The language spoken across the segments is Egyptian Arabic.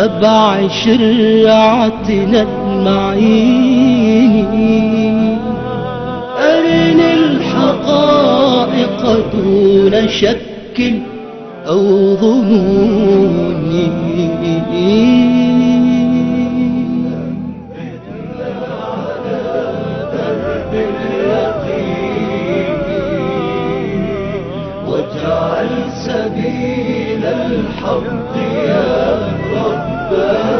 نبع شرعتنا المعين أرني الحقائق دون شك أو ظنون واجعل سبيل الحق يا رب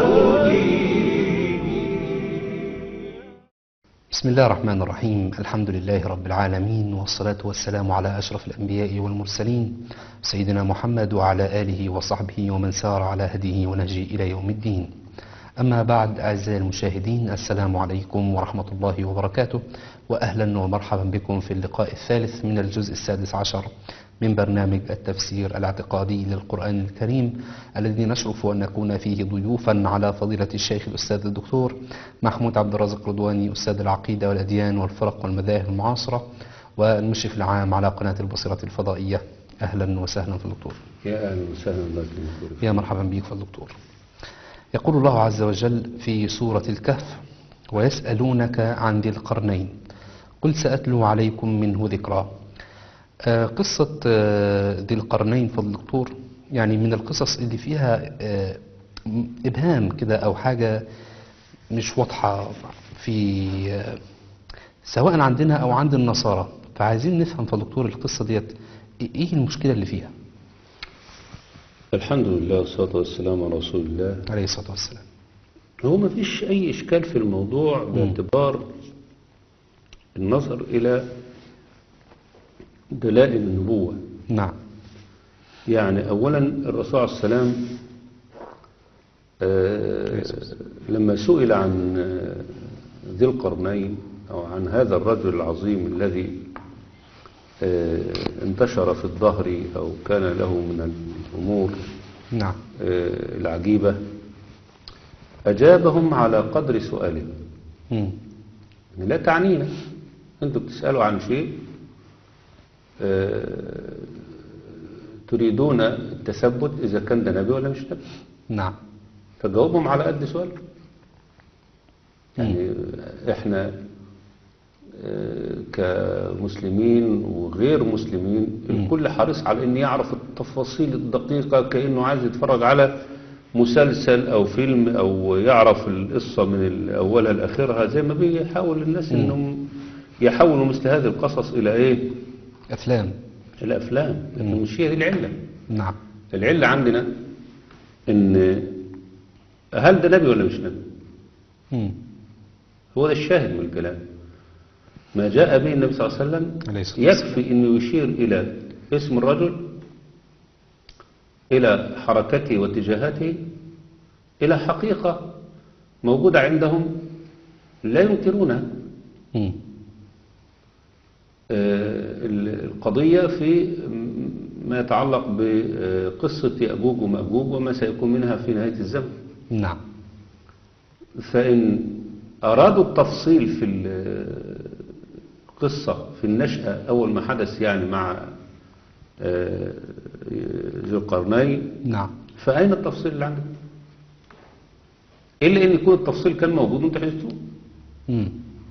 بسم الله الرحمن الرحيم الحمد لله رب العالمين والصلاة والسلام على أشرف الأنبياء والمرسلين سيدنا محمد وعلى آله وصحبه ومن سار على هديه ونهجه إلى يوم الدين أما بعد أعزائي المشاهدين السلام عليكم ورحمة الله وبركاته وأهلا ومرحبا بكم في اللقاء الثالث من الجزء السادس عشر من برنامج التفسير الاعتقادي للقرآن الكريم الذي نشرف أن نكون فيه ضيوفا على فضيلة الشيخ الأستاذ الدكتور محمود عبد الرازق رضواني أستاذ العقيدة والأديان والفرق والمذاهب المعاصرة والمشرف العام على قناة البصيرة الفضائية أهلا وسهلا في الدكتور يا اهلا وسهلا الله يكرمك يا مرحبا بك في الدكتور يقول الله عز وجل في سورة الكهف ويسألونك عن ذي القرنين قل سأتلو عليكم منه ذكرا آه، قصة آه، ذي القرنين في الدكتور يعني من القصص اللي فيها آه، م- إبهام كده أو حاجة مش واضحة في آه، سواء عندنا أو عند النصارى فعايزين نفهم في الدكتور القصة ديت إيه المشكلة اللي فيها الحمد لله والصلاة والسلام على رسول الله عليه الصلاة والسلام هو ما فيش أي إشكال في الموضوع باعتبار النظر إلى دلائل النبوة نعم يعني أولا الرسول عليه السلام آه، لما سئل عن آه، ذي القرنين أو عن هذا الرجل العظيم الذي آه، انتشر في الظهر أو كان له من الأمور نعم آه، العجيبة أجابهم على قدر سؤالهم مم. يعني لا تعنينا أنتوا بتسألوا عن شيء آه، تريدون التثبت إذا كان ده نبي ولا مش نبي نعم فجاوبهم على قد سؤالهم يعني احنا آه، كمسلمين وغير مسلمين الكل حريص على ان يعرف التفاصيل الدقيقة كأنه عايز يتفرج على مسلسل او فيلم او يعرف القصة من اولها لاخرها زي ما بيحاول الناس انهم يحولوا مثل هذه القصص الى ايه أفلام الى افلام لكن مش هي دي العلة نعم العلة عندنا ان هل ده نبي ولا مش نبي مم. هو ده الشاهد من الكلام ما جاء به النبي صلى الله عليه وسلم عليه الصلاة والسلام. يكفي انه يشير الى اسم الرجل الى حركته واتجاهاته الى حقيقة موجودة عندهم لا ينكرونها مم. آه، ال- القضية في م- ما يتعلق بقصة يأجوج ومأجوج وما سيكون منها في نهاية الزمن نعم فإن أرادوا التفصيل في ال- القصة في النشأة أول ما حدث يعني مع آه، ذي القرنين نعم فأين التفصيل اللي عندك؟ إلا إن يكون التفصيل كان موجود وأنت حفظتوه مم.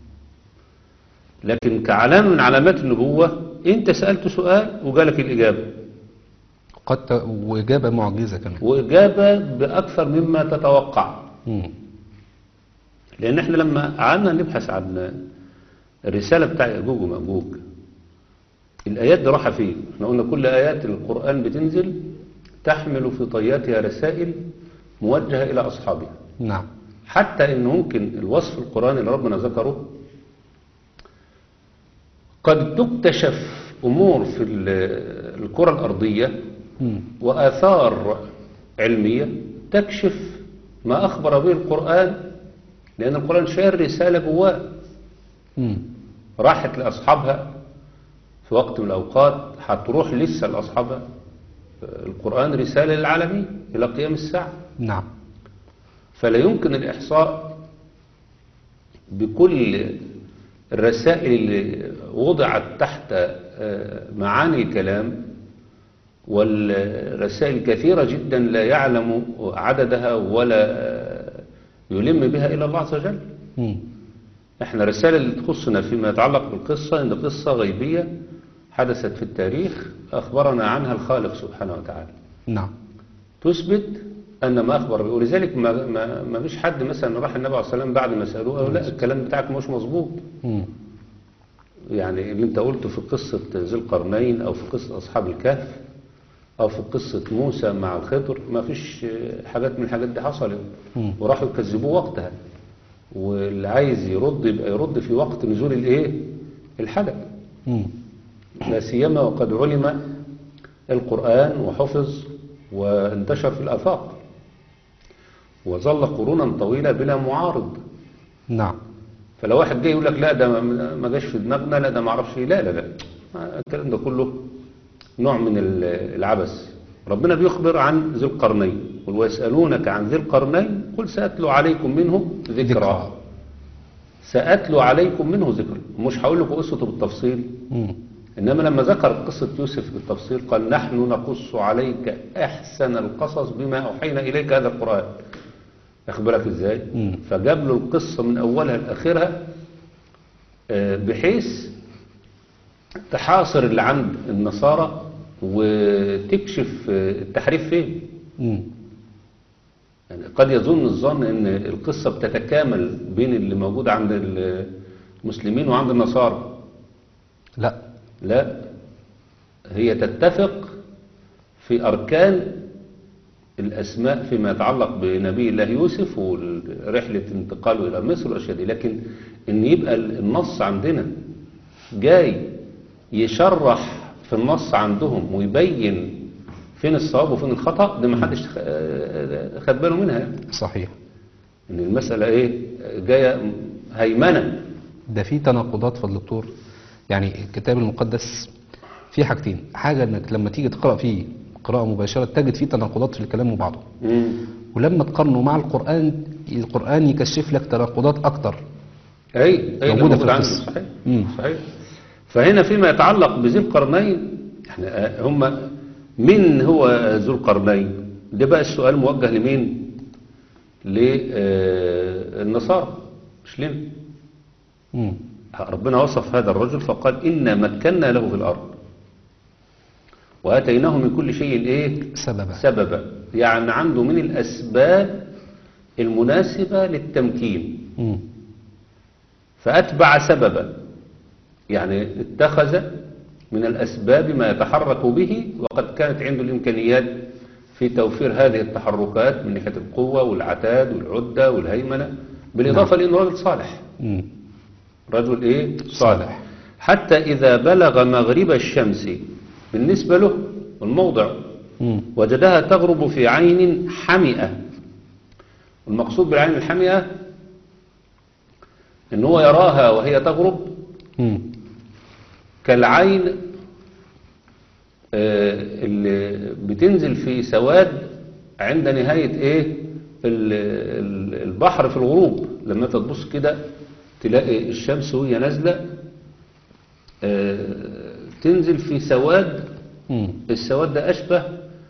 لكن كعلامة من علامات النبوة أنت سألت سؤال وجالك الإجابة قد ت... وإجابة معجزة كمان وإجابة بأكثر مما تتوقع مم. لأن احنا لما قعدنا نبحث عن الرسالة بتاع يأجوج ومأجوج الآيات دي راحة فين؟ احنا قلنا كل آيات القرآن بتنزل تحمل في طياتها رسائل موجهة إلى أصحابها نعم حتى إن ممكن الوصف القرآني اللي ربنا ذكره قد تكتشف أمور في ال- الكرة الأرضية مم. وآثار علمية تكشف ما أخبر به القرآن لأن القرآن شايل رسالة جواه مم. راحت لأصحابها في وقت من الأوقات هتروح لسه لأصحابها القرآن رسالة للعالمين إلى قيام الساعة نعم فلا يمكن الإحصاء بكل الرسائل اللي وضعت تحت آه، معاني الكلام والرسائل كثيرة جدا لا يعلم عددها ولا يلم بها إلا الله عز وجل مم. احنا الرسالة اللي تخصنا فيما يتعلق بالقصة ان قصة غيبية حدثت في التاريخ أخبرنا عنها الخالق سبحانه وتعالى نعم تثبت أن ما أخبر به ولذلك ما, ما, ما فيش حد مثلا راح النبي عليه الصلاة والسلام بعد ما سألوه قالوا لا الكلام بتاعك مش مظبوط مم. يعني اللي انت قلته في قصة ذي القرنين أو في قصة أصحاب الكهف أو في قصة موسى مع الخضر ما فيش آه، حاجات من الحاجات دي حصلت مم. وراحوا يكذبوه وقتها واللي عايز يرد يبقى يرد في وقت نزول الايه الحدث مم. لا سيما وقد علم القرآن وحفظ وانتشر في الآفاق وظل قرونا طويلة بلا معارض نعم فلو واحد جاي يقول لك لا ده ما- ما جاش في دماغنا لا ده ما اعرفش إيه. لا لا لا الكلام ده كله نوع من ال- العبث ربنا بيخبر عن ذي القرنين قل ويسألونك عن ذي القرنين قل سأتلو عليكم منه ذكرى ذكرى. سأتلو عليكم منه ذكرى مش هقول لكم قصته بالتفصيل مم. إنما لما ذكر قصة يوسف بالتفصيل قال نحن نقص عليك أحسن القصص بما أوحينا إليك هذا القرآن ياخد بالك إزاي مم. فجاب له القصة من أولها لآخرها آه، بحيث تحاصر اللي عند النصارى وتكشف آه، التحريف فين مم. يعني قد يظن الظن ان القصة بتتكامل بين اللي موجود عند المسلمين وعند النصارى لا لا هي تتفق في أركان الأسماء فيما يتعلق بنبي الله يوسف ورحلة انتقاله إلى مصر والأشياء دي لكن إن يبقى النص عندنا جاي يشرح في النص عندهم ويبين فين الصواب وفين الخطأ ده ما حدش خ- خد باله منها يعني. صحيح إن المسألة إيه جاية هيمنة ده في تناقضات في الدكتور يعني الكتاب المقدس فيه حاجتين حاجة انك لما تيجي تقرأ فيه قراءة مباشرة تجد فيه تناقضات في الكلام وبعضه مم. ولما تقارنه مع القرآن القرآن يكشف لك تناقضات أكتر اي اي ده موجودة في موجود عندي القصة. صحيح مم. صحيح فهنا فيما يتعلق بذي القرنين احنا آه، هم من هو ذو القرنين ده بقى السؤال موجه لمين للنصارى مش لنا مم. ربنا وصف هذا الرجل فقال إنا مكنا له في الأرض وآتيناه من كل شيء إيه سببا سببا يعني عنده من الأسباب المناسبة للتمكين مم. فأتبع سببا يعني اتخذ من الأسباب ما يتحرك به وقد كانت عنده الإمكانيات في توفير هذه التحركات من ناحية القوة والعتاد والعدة والهيمنة بالإضافة لأنه راجل صالح مم. رجل إيه صالح حتى إذا بلغ مغرب الشمس بالنسبة له الموضع مم. وجدها تغرب في عين حمئة المقصود بالعين الحمئة ان هو يراها وهي تغرب مم. كالعين آه، اللي بتنزل في سواد عند نهاية ايه ال- ال- البحر في الغروب لما انت تبص كده تلاقي الشمس وهي نازلة آه، تنزل في سواد مم. السواد ده أشبه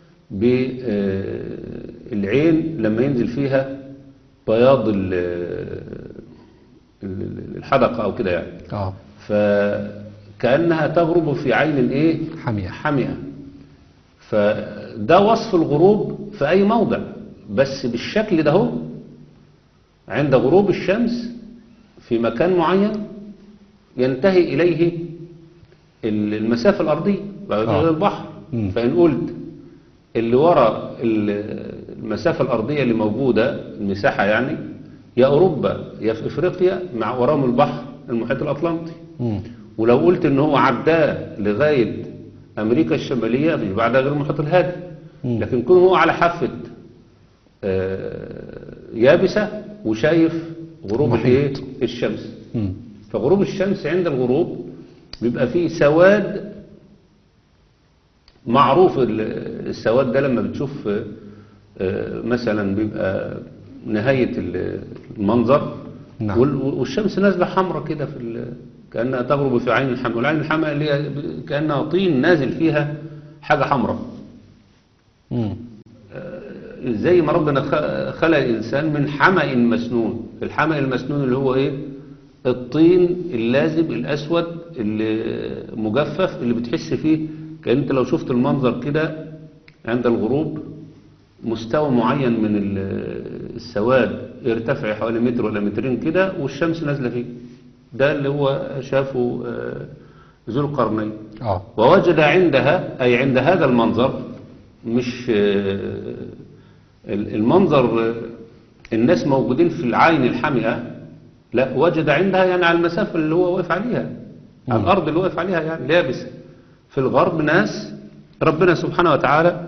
بالعين لما ينزل فيها بياض ال- ال- الحدقة أو كده يعني اه فكأنها تغرب في عين إيه حامية. حامية فده وصف الغروب في أي موضع بس بالشكل ده هو عند غروب الشمس في مكان معين ينتهي إليه المسافة الأرضية بعد آه. كده البحر مم. فإن قلت اللي ورا ال- المسافة الأرضية اللي موجودة المساحة يعني يا أوروبا يا في إفريقيا مع وراهم البحر المحيط الأطلنطي مم. ولو قلت إن هو عداه لغاية أمريكا الشمالية مش بعدها غير المحيط الهادي مم. لكن كون هو على حافة آه، يابسة وشايف غروب محيط. الايه الشمس مم. فغروب الشمس عند الغروب بيبقى فيه سواد معروف ال- السواد ده لما بتشوف آه، آه، مثلا بيبقى نهاية ال- المنظر نعم. وال- والشمس نازلة حمرة كده في ال- كأنها تغرب في عين الحمى والعين الحمى اللي هي ب- كأنها طين نازل فيها حاجة حمراء مم. زي ما ربنا خ- خلق الإنسان من حمأ مسنون الحمأ المسنون اللي هو إيه الطين اللازب الأسود اللي مجفف اللي بتحس فيه كأن أنت لو شفت المنظر كده عند الغروب مستوى معين من ال- السواد يرتفع حوالي متر ولا مترين كده والشمس نازلة فيه ده اللي هو شافه آه، ذو القرنين اه ووجد عندها أي عند هذا المنظر مش آه، المنظر آه، الناس موجودين في العين الحمئة لا وجد عندها يعني على المسافة اللي هو واقف عليها على الأرض اللي واقف عليها يعني لابس في الغرب ناس ربنا سبحانه وتعالى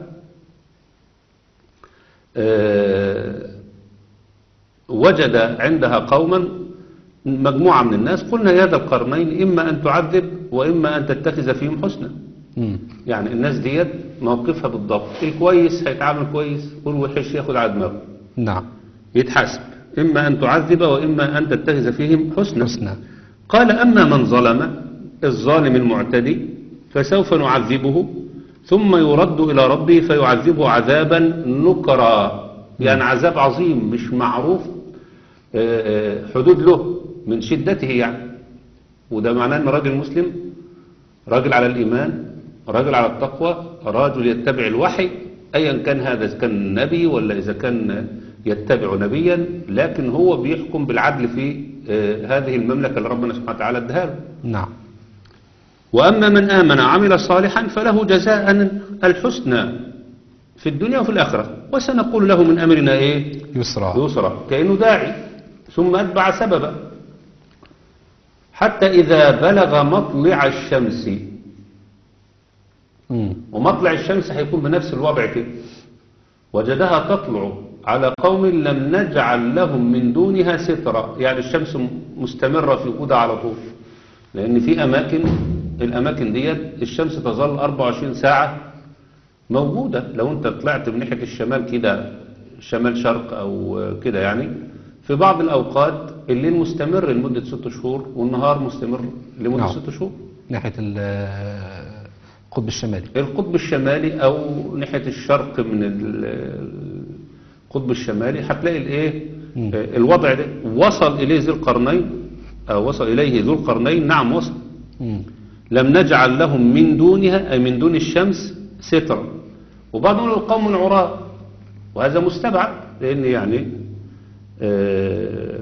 آه، وجد عندها قوما مجموعة من الناس قلنا يا ذا القرنين إما أن تعذب وإما أن تتخذ فيهم حسنا مم. يعني الناس ديت موقفها بالضبط الكويس هيتعامل كويس والوحش ياخد على دماغه نعم يتحاسب إما أن تعذب وإما أن تتخذ فيهم حسنا حسنا قال أما من ظلم الظالم المعتدي فسوف نعذبه ثم يرد إلى ربه فيعذبه عذابا نكرا يعني عذاب عظيم مش معروف آه، آه، حدود له من شدته يعني وده معناه أن راجل مسلم راجل على الإيمان راجل على التقوى راجل يتبع الوحي أيا كان هذا إذا كان نبي ولا إذا كان يتبع نبيا لكن هو بيحكم بالعدل في آه، هذه المملكة اللي ربنا سبحانه وتعالى اداها له نعم وأما من آمن وعمل صالحا فله جزاء الحسنى في الدنيا وفي الآخرة وسنقول له من أمرنا إيه يسرى يسرى كأنه داعي ثم أتبع سببا حتى إذا بلغ مطلع الشمس مم. ومطلع الشمس هيكون بنفس الوضع كده وجدها تطلع على قوم لم نجعل لهم من دونها سترا يعني الشمس م- مستمرة في وجودها على طول لأن في أماكن الأماكن ديت الشمس تظل 24 ساعة موجودة لو أنت طلعت من ناحية الشمال كده شمال شرق أو كده يعني في بعض الأوقات الليل مستمر لمدة ست شهور والنهار مستمر لمدة نعم. ست شهور ناحية ال- القطب الشمالي القطب الشمالي او ناحية الشرق من ال- القطب الشمالي هتلاقي الايه مم. آه، الوضع ده وصل اليه ذو القرنين او وصل اليه ذو القرنين نعم وصل مم. لم نجعل لهم من دونها اي من دون الشمس سترا وبعضهم القوم عراة وهذا مستبعد لان يعني آه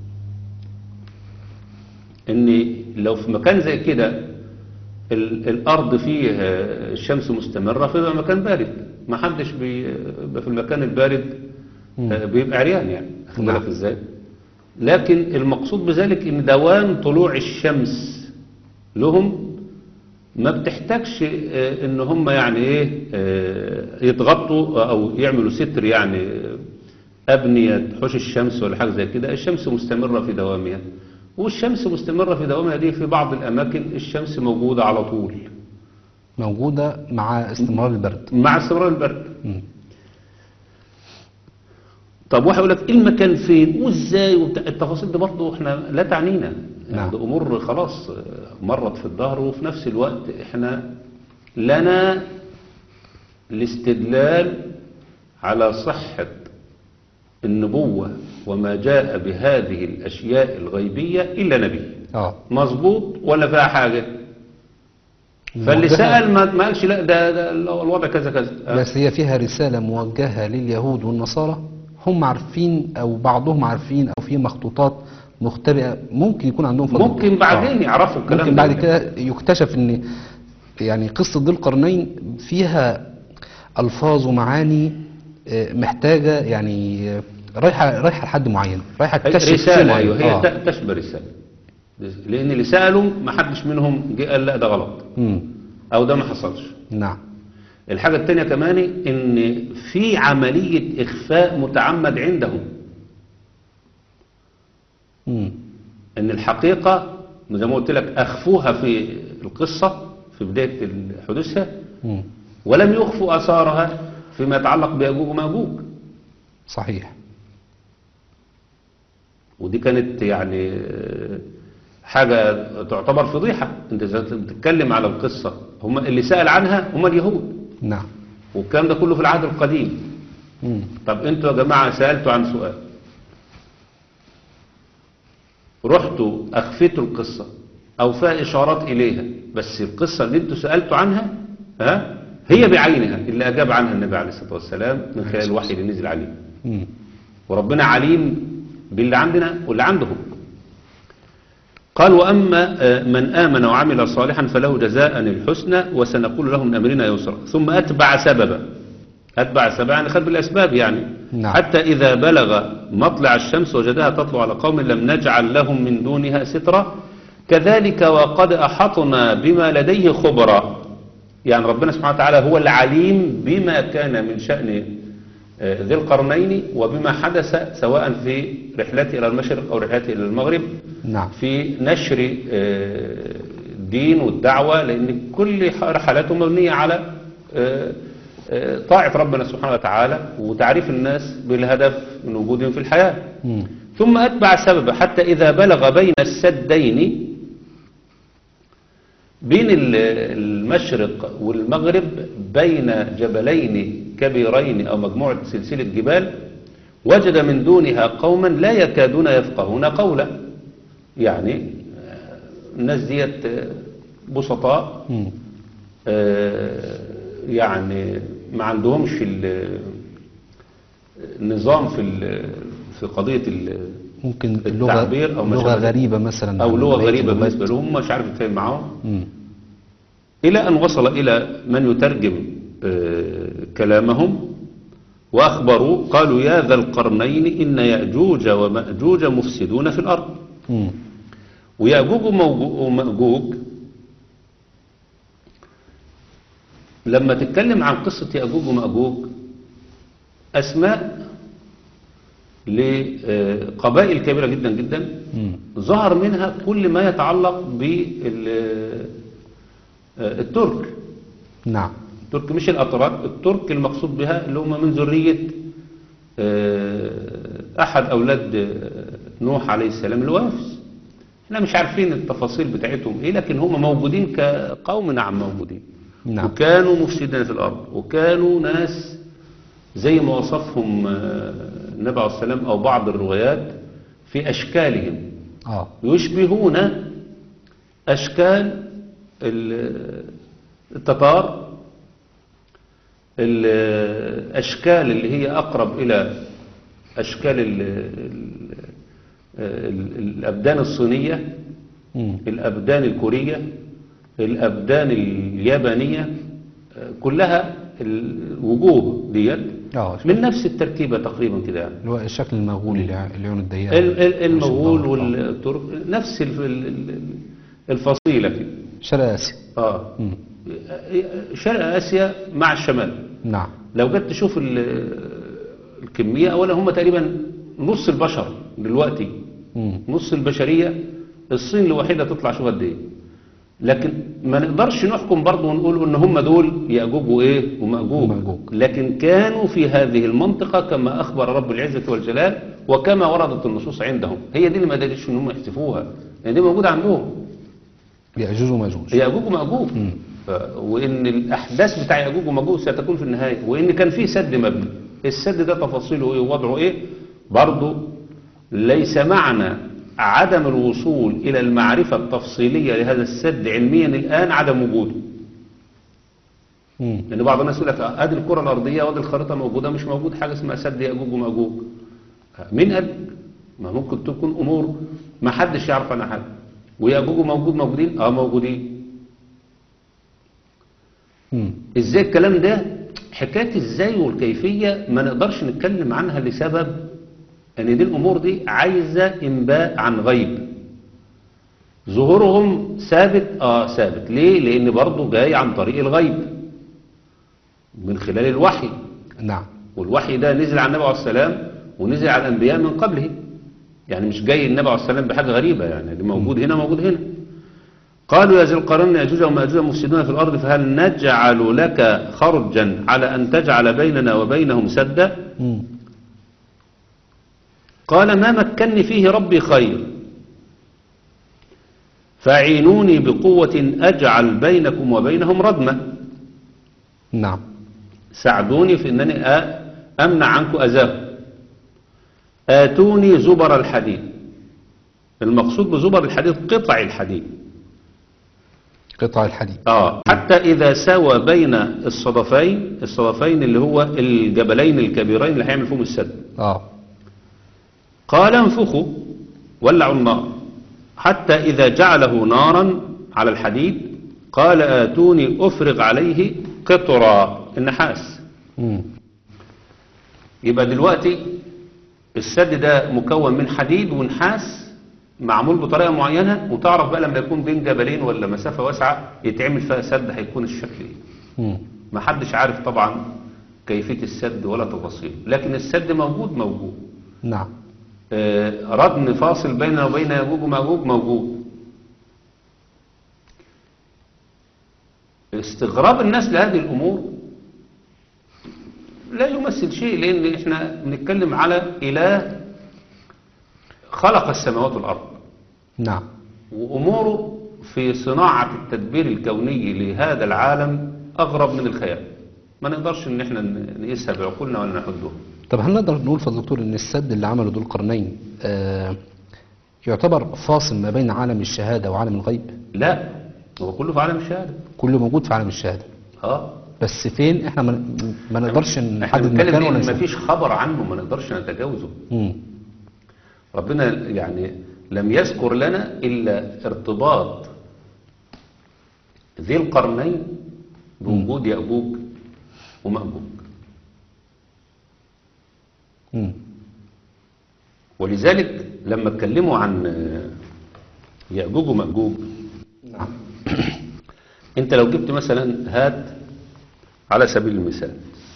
ان لو في مكان زي كده ال- الارض فيه آه، الشمس مستمرة فيبقى مكان بارد ما حدش بيبقى في المكان البارد آه، بيبقى عريان يعني خد نعم. بالك ازاي لكن المقصود بذلك ان دوام طلوع الشمس لهم ما بتحتاجش آه، ان هم يعني ايه آه، يتغطوا او يعملوا ستر يعني آه، ابنيه تحوش الشمس ولا حاجه زي كده الشمس مستمره في دوامها والشمس مستمره في دوامها دي في بعض الاماكن الشمس موجوده على طول موجودة مع استمرار البرد مع استمرار البرد مم. طب واحد يقول لك إيه المكان فين وازاي وبتاع التفاصيل دي برضه احنا لا تعنينا نعم. يعني دي امور خلاص آه، مرت في الظهر وفي نفس الوقت احنا لنا الاستدلال على صحة النبوة وما جاء بهذه الأشياء الغيبية إلا نبي اه مظبوط ولا فيها حاجة فاللي موجهة- سأل ما ما قالش لا ده, ده الوضع كذا كذا آه. بس هي فيها رسالة موجهة لليهود والنصارى هم عارفين أو بعضهم عارفين أو في مخطوطات مختبئة ممكن يكون عندهم فضل ممكن بعدين يعرفوا الكلام ممكن ده. بعد كده يكتشف ان يعني قصة ذي القرنين فيها ألفاظ ومعاني آه، محتاجة يعني آه، رايحة رايحة لحد معين رايحة هي تكتشف شيء رسالة معين. أيوه هي آه. ت- تشبه رسالة لأن اللي سألوا ما حدش منهم جه قال لا ده غلط مم. أو ده ما حصلش نعم الحاجة التانية كمان إن في عملية إخفاء متعمد عندهم مم. إن الحقيقة زي ما قلت لك أخفوها في القصة في بداية حدوثها مم. ولم يخفوا آثارها فيما يتعلق بيأجوج ومأجوج صحيح ودي كانت يعني آه، حاجة تعتبر فضيحة انت إذا بتتكلم على القصة هم اللي سأل عنها هم اليهود نعم والكلام ده كله في العهد القديم مم. طب انتوا يا جماعة سألتوا عن سؤال رحتوا أخفتوا القصة أو فيها إشارات إليها بس القصة اللي انتوا سألتوا عنها ها هي بعينها اللي أجاب عنها النبي عليه الصلاة والسلام من خلال الوحي اللي نزل عليه مم. وربنا عليم باللي عندنا واللي عندهم قال وأما آه، من آمن وعمل صالحا فله جزاء الحسنى وسنقول له من أمرنا يسرا ثم أتبع سببا أتبع سببا يعني خد بالأسباب يعني نعم. حتى إذا بلغ مطلع الشمس وجدها تطلع على قوم لم نجعل لهم من دونها سترا كذلك وقد أحطنا بما لديه خبرا يعني ربنا سبحانه وتعالى هو العليم بما كان من شأن آه، ذي القرنين وبما حدث سواء في رحلته إلى المشرق أو رحلته إلى المغرب نعم في نشر آه، الدين والدعوة لأن كل رحلاته مبنية على آه، آه، طاعة ربنا سبحانه وتعالى وتعريف الناس بالهدف من وجودهم في الحياة مم. ثم أتبع سببا حتى إذا بلغ بين السدين بين ال- المشرق والمغرب بين جبلين كبيرين أو مجموعة سلسلة جبال وجد من دونها قوما لا يكادون يفقهون قولا يعني آه، الناس ديت آه، بسطاء مم. آه، يعني ما عندهمش ال- النظام في ال- في قضية ال- ممكن اللغة التعبير أو ما لغة شابه. غريبة مثلا أو عن لغة بقية غريبة اللغات. بالنسبة لهم مش عارف يتفاهم معاهم مم. إلى أن وصل إلى من يترجم آه، كلامهم وأخبروا قالوا يا ذا القرنين إن يأجوج ومأجوج مفسدون في الأرض مم. ويأجوج وموجو- ومأجوج لما تتكلم عن قصة يأجوج ومأجوج أسماء لقبائل كبيرة جدا جدا مم. ظهر منها كل ما يتعلق بالترك نعم الترك مش الأتراك الترك المقصود بها اللي هم من ذرية آه، أحد أولاد آه، نوح عليه السلام اللي هو يافس احنا مش عارفين التفاصيل بتاعتهم ايه لكن هم موجودين كقوم نعم موجودين نعم. وكانوا مفسدين في الأرض وكانوا ناس زي ما وصفهم آه، النبي عليه السلام أو بعض الروايات في أشكالهم اه يشبهون أشكال ال- التتار الأشكال اللي هي أقرب إلى أشكال ال- ال- ال- الأبدان الصينية مم. الأبدان الكورية الأبدان اليابانية كلها الوجوه ديت اه من نفس التركيبة تقريبا كده يعني اللي هو الشكل المغولي الع- العيون الضيقة ال- ال- المغول آه. والترك نفس الف- ال- ال- الفصيلة كده شرق آسيا اه مم. شرق آسيا مع الشمال نعم لو جيت تشوف ال- الكمية أولا هم تقريبا نص البشر دلوقتي مم. نص البشرية الصين الوحيدة تطلع شوف قد ايه لكن ما نقدرش نحكم برضه ونقول ان هم دول يأجوج وايه ومأجوج ومأجوج. لكن كانوا في هذه المنطقة كما أخبر رب العزة والجلال وكما وردت النصوص عندهم هي دي اللي ما قدرتش ان هم يحذفوها لان دي موجودة عندهم يأجوج ومأجوج يأجوج ومأجوج مم. ف- وإن الأحداث بتاع يأجوج ومأجوج ستكون في النهاية وإن كان في سد مبني السد ده تفاصيله إيه ووضعه إيه برضه ليس معنى عدم الوصول إلى المعرفة التفصيلية لهذا السد علميا الآن عدم وجوده مم. لأن بعض الناس يقول لك آه، ادي الكرة الأرضية وادي الخريطة موجودة مش موجود حاجة اسمها سد يأجوج ومأجوج آه، مين قال ما ممكن تكون أمور ما حدش يعرف عنها حاجة ويأجوج وموجود موجودين اه موجودين مم. ازاي الكلام ده حكاية ازاي والكيفية ما نقدرش نتكلم عنها لسبب ان دي الامور دي عايزة انباء عن غيب ظهورهم ثابت اه ثابت ليه لان برضه جاي عن طريق الغيب من خلال الوحي نعم والوحي ده نزل على النبي عليه السلام ونزل على الانبياء من قبله يعني مش جاي النبي عليه السلام بحاجة غريبة يعني اللي موجود هنا موجود هنا قالوا يا ذي القرن يأجوج ومأجوج مفسدون في الأرض فهل نجعل لك خرجا على أن تجعل بيننا وبينهم سدا مم. قال ما مكني فيه ربي خير فاعينوني بقوة أجعل بينكم وبينهم ردمة نعم ساعدوني في أنني أ- أمنع عنكم أذاهم آتوني زبر الحديد المقصود بزبر الحديد قطع الحديد قطع الحديد آه حتى إذا ساوى بين الصدفين الصدفين اللي هو الجبلين الكبيرين اللي هيعمل فيهم السد اه قال انفخوا ولعوا النار حتى إذا جعله نارا على الحديد قال آتوني أفرغ عليه قطرا النحاس مم. يبقى دلوقتي السد ده مكون من حديد ونحاس معمول بطريقة معينة وتعرف بقى لما يكون بين جبلين ولا مسافة واسعة يتعمل فيها سد هيكون الشكل ايه مم. ما حدش عارف طبعا كيفية السد ولا تفاصيل لكن السد موجود موجود نعم آه، ردم فاصل بيننا وبين ياجوج وماجوج موجود استغراب الناس لهذه الأمور لا يمثل شيء لأن احنا بنتكلم على إله خلق السماوات والأرض نعم وأموره في صناعة التدبير الكوني لهذا العالم أغرب من الخيال ما نقدرش ان احنا نقيسها بعقولنا ولا نحدها طب هل نقدر نقول فضل دكتور ان السد اللي عمله ذو القرنين آه يعتبر فاصل ما بين عالم الشهادة وعالم الغيب لا هو كله في عالم الشهادة كله موجود في عالم الشهادة اه بس فين احنا ما, ما نقدرش احنا نحدد بنتكلم مكانه ولا ان نشوفه مفيش خبر عنه ما نقدرش نتجاوزه مم. ربنا يعني لم يذكر لنا الا ارتباط ذي القرنين بوجود يأجوج ومأجوج مم. ولذلك لما اتكلموا عن يأجوج ومأجوج نعم انت لو جبت مثلا هات على سبيل المثال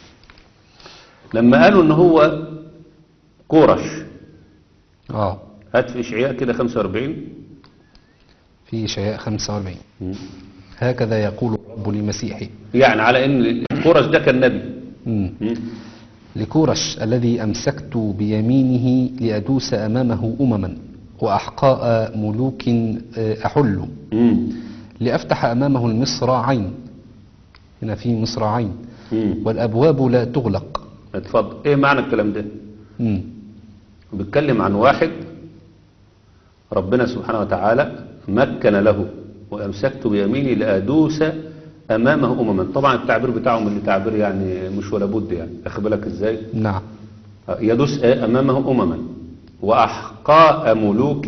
لما قالوا ان هو كورش اه هات في اشعياء كده 45 في شياء 45 هكذا يقول الرب لمسيحه يعني على ان كورش ده كان نبي مم. لكورش الذي أمسكت بيمينه لأدوس أمامه أمما وأحقاء ملوك آه، أحل مم. لأفتح أمامه المصراعين هنا في مصراعين مم. والأبواب لا تغلق اتفضل ايه معنى الكلام ده مم. بيتكلم عن واحد ربنا سبحانه وتعالى مكن له وامسكت بيميني لادوس امامه امما طبعا التعبير بتاعهم اللي تعبير يعني مش ولا بد يعني اخد بالك ازاي نعم يدوس امامه امما واحقاء ملوك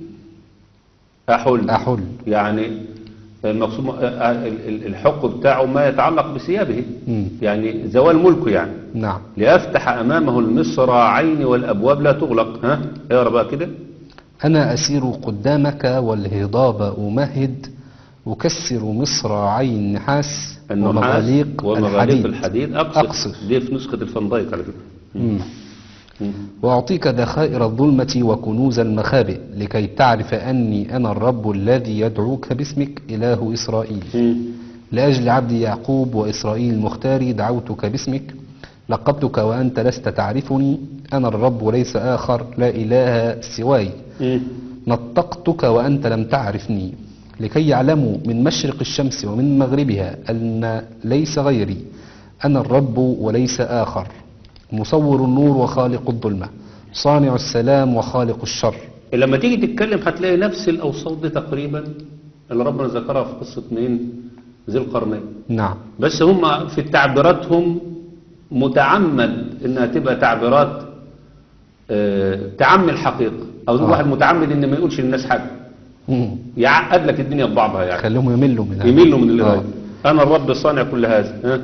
احل أحل يعني المقصود ال- ال- الحق بتاعه ما يتعلق بثيابه مم. يعني زوال ملكه يعني نعم ليفتح أمامه المصراعين والأبواب لا تغلق ها اقرا بقى كده أنا أسير قدامك والهضاب أمهد أكسر مصراعي النحاس النحاس ومغاليق ومغاليق الحديد الحديد أقصف, أقصف. دي في نسخة الفندايك على فكرة مم. مم. وأعطيك ذخائر الظلمة وكنوز المخابئ لكي تعرف أني أنا الرب الذي يدعوك باسمك إله إسرائيل مم. لأجل عبدي يعقوب وإسرائيل مختاري دعوتك باسمك لقبتك وأنت لست تعرفني أنا الرب وليس آخر لا إله سواي مم. نطقتك وأنت لم تعرفني لكي يعلموا من مشرق الشمس ومن مغربها أن ليس غيري أنا الرب وليس آخر مصور النور وخالق الظلمة صانع السلام وخالق الشر لما تيجي تتكلم هتلاقي نفس الأوصاف دي تقريبا اللي ربنا ذكرها في قصة مين ذي القرنين نعم بس هم في تعبيراتهم متعمد انها تبقى تعبيرات آه، تعمي الحقيقة او آه. واحد متعمد ان ما يقولش للناس حاجة مم. يعقد لك الدنيا ببعضها يعني خليهم يملوا من هذا. يميلوا من اللي آه. غير انا الرب صانع كل هذا ها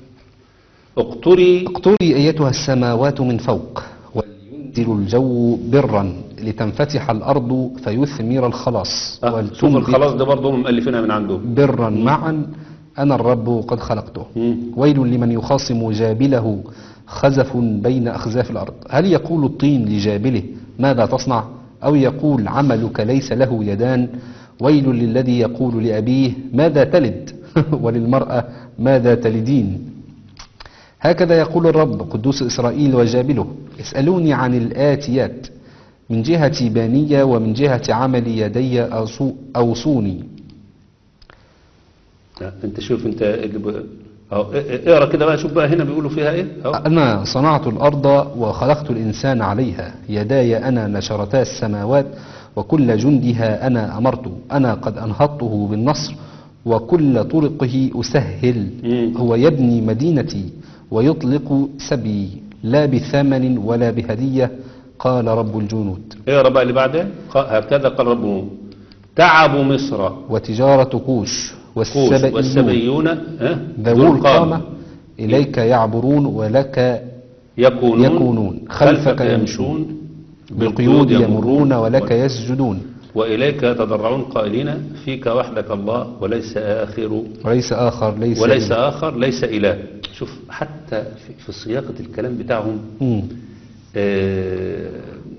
اقتري اقتري أيتها السماوات من فوق ولينزل الجو برا لتنفتح الأرض فيثمر الخلاص آه، شوف ولتنبت الخلاص ده برضه هم مؤلفينها من عندهم برا معا أنا الرب قد خلقته مم. ويل لمن يخاصم جابله خزف بين أخزاف الأرض هل يقول الطين لجابله ماذا تصنع أو يقول عملك ليس له يدان ويل للذي يقول لأبيه ماذا تلد وللمرأة ماذا تلدين هكذا يقول الرب قدوس إسرائيل وجابله اسألوني عن الآتيات من جهة بانية ومن جهة عمل يدي أوصو- أوصوني لا، انت شوف انت اللي ب- اهو ا- ا- اقرا كده بقى شوف بقى هنا بيقولوا فيها ايه اهو أنا صنعت الأرض وخلقت الإنسان عليها يداي أنا نشرتا السماوات وكل جندها أنا أمرت أنا قد أنهضته بالنصر وكل طرقه أسهل مم. هو يبني مدينتي ويطلق سبي لا بثمن ولا بهدية قال رب الجنود اقرا بقى اللي بعدها ق- هكذا قال ربهم تعبوا مصر وتجارة كوش كوش والسبئيون والسبيون ها؟ ذوو القامة إليك يعبرون ولك يكونون, يكونون خلفك يمشون بالقيود يمرون ولك يسجدون وإليك يتضرعون قائلين فيك وحدك الله وليس آخر وليس آخر ليس وليس إله. آخر ليس إله شوف حتى في, في صياغة الكلام بتاعهم مم. آه،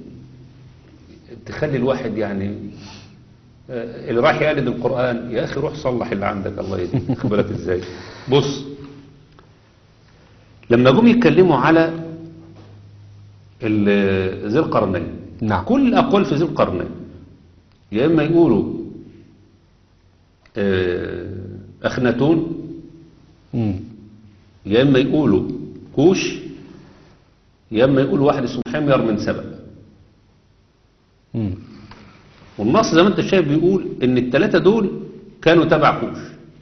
تخلي الواحد يعني آه، اللي راح يقلد القرآن يا أخي روح صلح اللي عندك الله يهديك خد بالك إزاي بص لما جم يتكلموا على ال- ذي القرنين نعم كل الأقوال في ذي القرنين يا إما يقولوا آه، أخناتون مم. يا إما يقولوا كوش يا إما يقولوا واحد اسمه حمير من سبأ مم. والنص زي ما انت شايف بيقول ان الثلاثة دول كانوا تبع كوش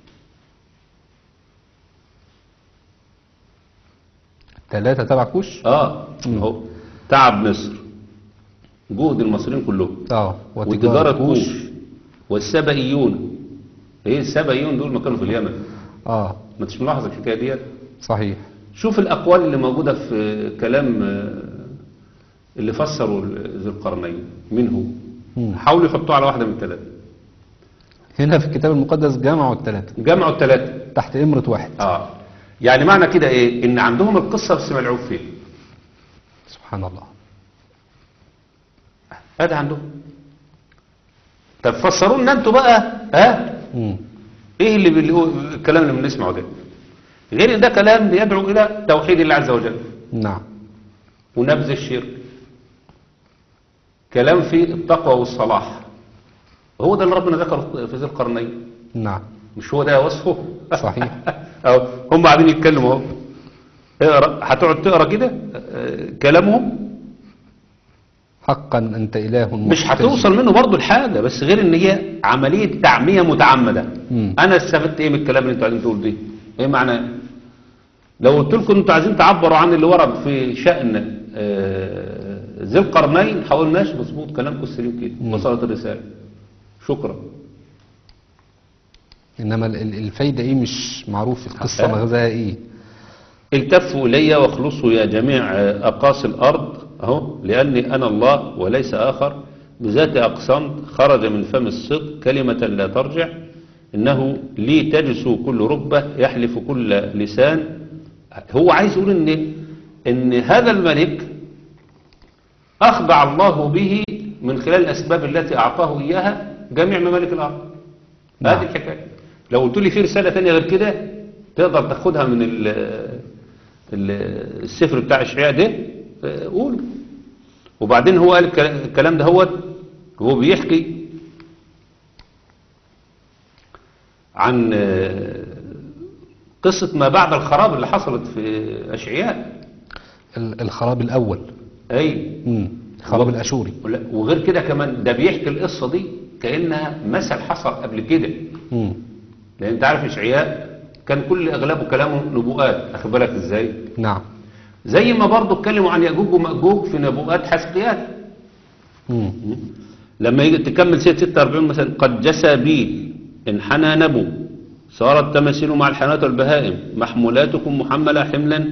ثلاثة تبع كوش اه اهو تعب مصر جهد المصريين كلهم اه وتجارة كوش والسبئيون ايه السبئيون دول ما كانوا في اليمن اه ما انتش ملاحظ الحكاية ديت صحيح شوف الأقوال اللي موجودة في كلام آه، اللي فسروا ذي القرنين منه مم. حاولوا يحطوه على واحدة من الثلاثة هنا في الكتاب المقدس جمعوا الثلاثة جمعوا الثلاثة تحت إمرة واحد اه يعني معنى كده ايه ان عندهم القصة بس ملعوب فيها سبحان الله هذا عندهم طب فسروا لنا انتوا بقى ها مم. ايه اللي بيقول الكلام اللي بنسمعه ده غير ان ده كلام بيدعو الى توحيد الله عز وجل نعم ونبذ الشرك كلام في التقوى والصلاح هو ده اللي ربنا ذكره في ذي القرنين نعم مش هو ده وصفه صحيح. أو هم قاعدين يتكلموا اهو اقرا هتقعد تقرا كده آه، كلامهم حقا أنت إله مش محتج. هتوصل منه برضو الحاجة بس غير ان هي عملية تعمية متعمدة مم. انا استفدت ايه من الكلام اللي انتوا عايزين تقولوا ده ايه معناه لو قلت لكم انتوا عايزين تعبروا عن اللي ورد في شأن آه، ذي القرنين هقول ماشي مظبوط كلامكم السليم كده مم. وصلت الرسالة شكرا إنما ال- ال- الفايدة إيه مش معروف القصة آه. مغزاها إيه التفوا إلي واخلصوا يا جميع أقاصي الأرض أهو لأني أنا الله وليس آخر بذات أقسمت خرج من فم الصدق كلمة لا ترجع إنه لي تجسو كل ركبة يحلف كل لسان هو عايز يقول إن إن هذا الملك أخضع الله به من خلال الأسباب التي أعطاه إياها جميع ممالك الأرض نعم. هذه الحكاية لو قلت لي في رسالة تانية غير كده تقدر تاخدها من ال ال السفر بتاع إشعياء ده آه، قول وبعدين هو قال الكلا- الكلام ده هو هو بيحكي عن آه، قصة ما بعد الخراب اللي حصلت في أشعياء ال- الخراب الأول أي مم. الخراب الأشوري ولا- وغير كده كمان ده بيحكي القصة دي كأنها مثل حصل قبل كده مم. لأن أنت عارف إشعياء كان كل أغلبه كلامه نبوءات أخد بالك إزاي نعم زي ما برضه اتكلموا عن يأجوج ومأجوج في نبوءات حسقيال مم. لما يجي تكمل سيد 46 مثلا قد جسى بيل انحنى نبو صارت تماثيل مع الحيوانات والبهائم محمولاتكم محملة حملا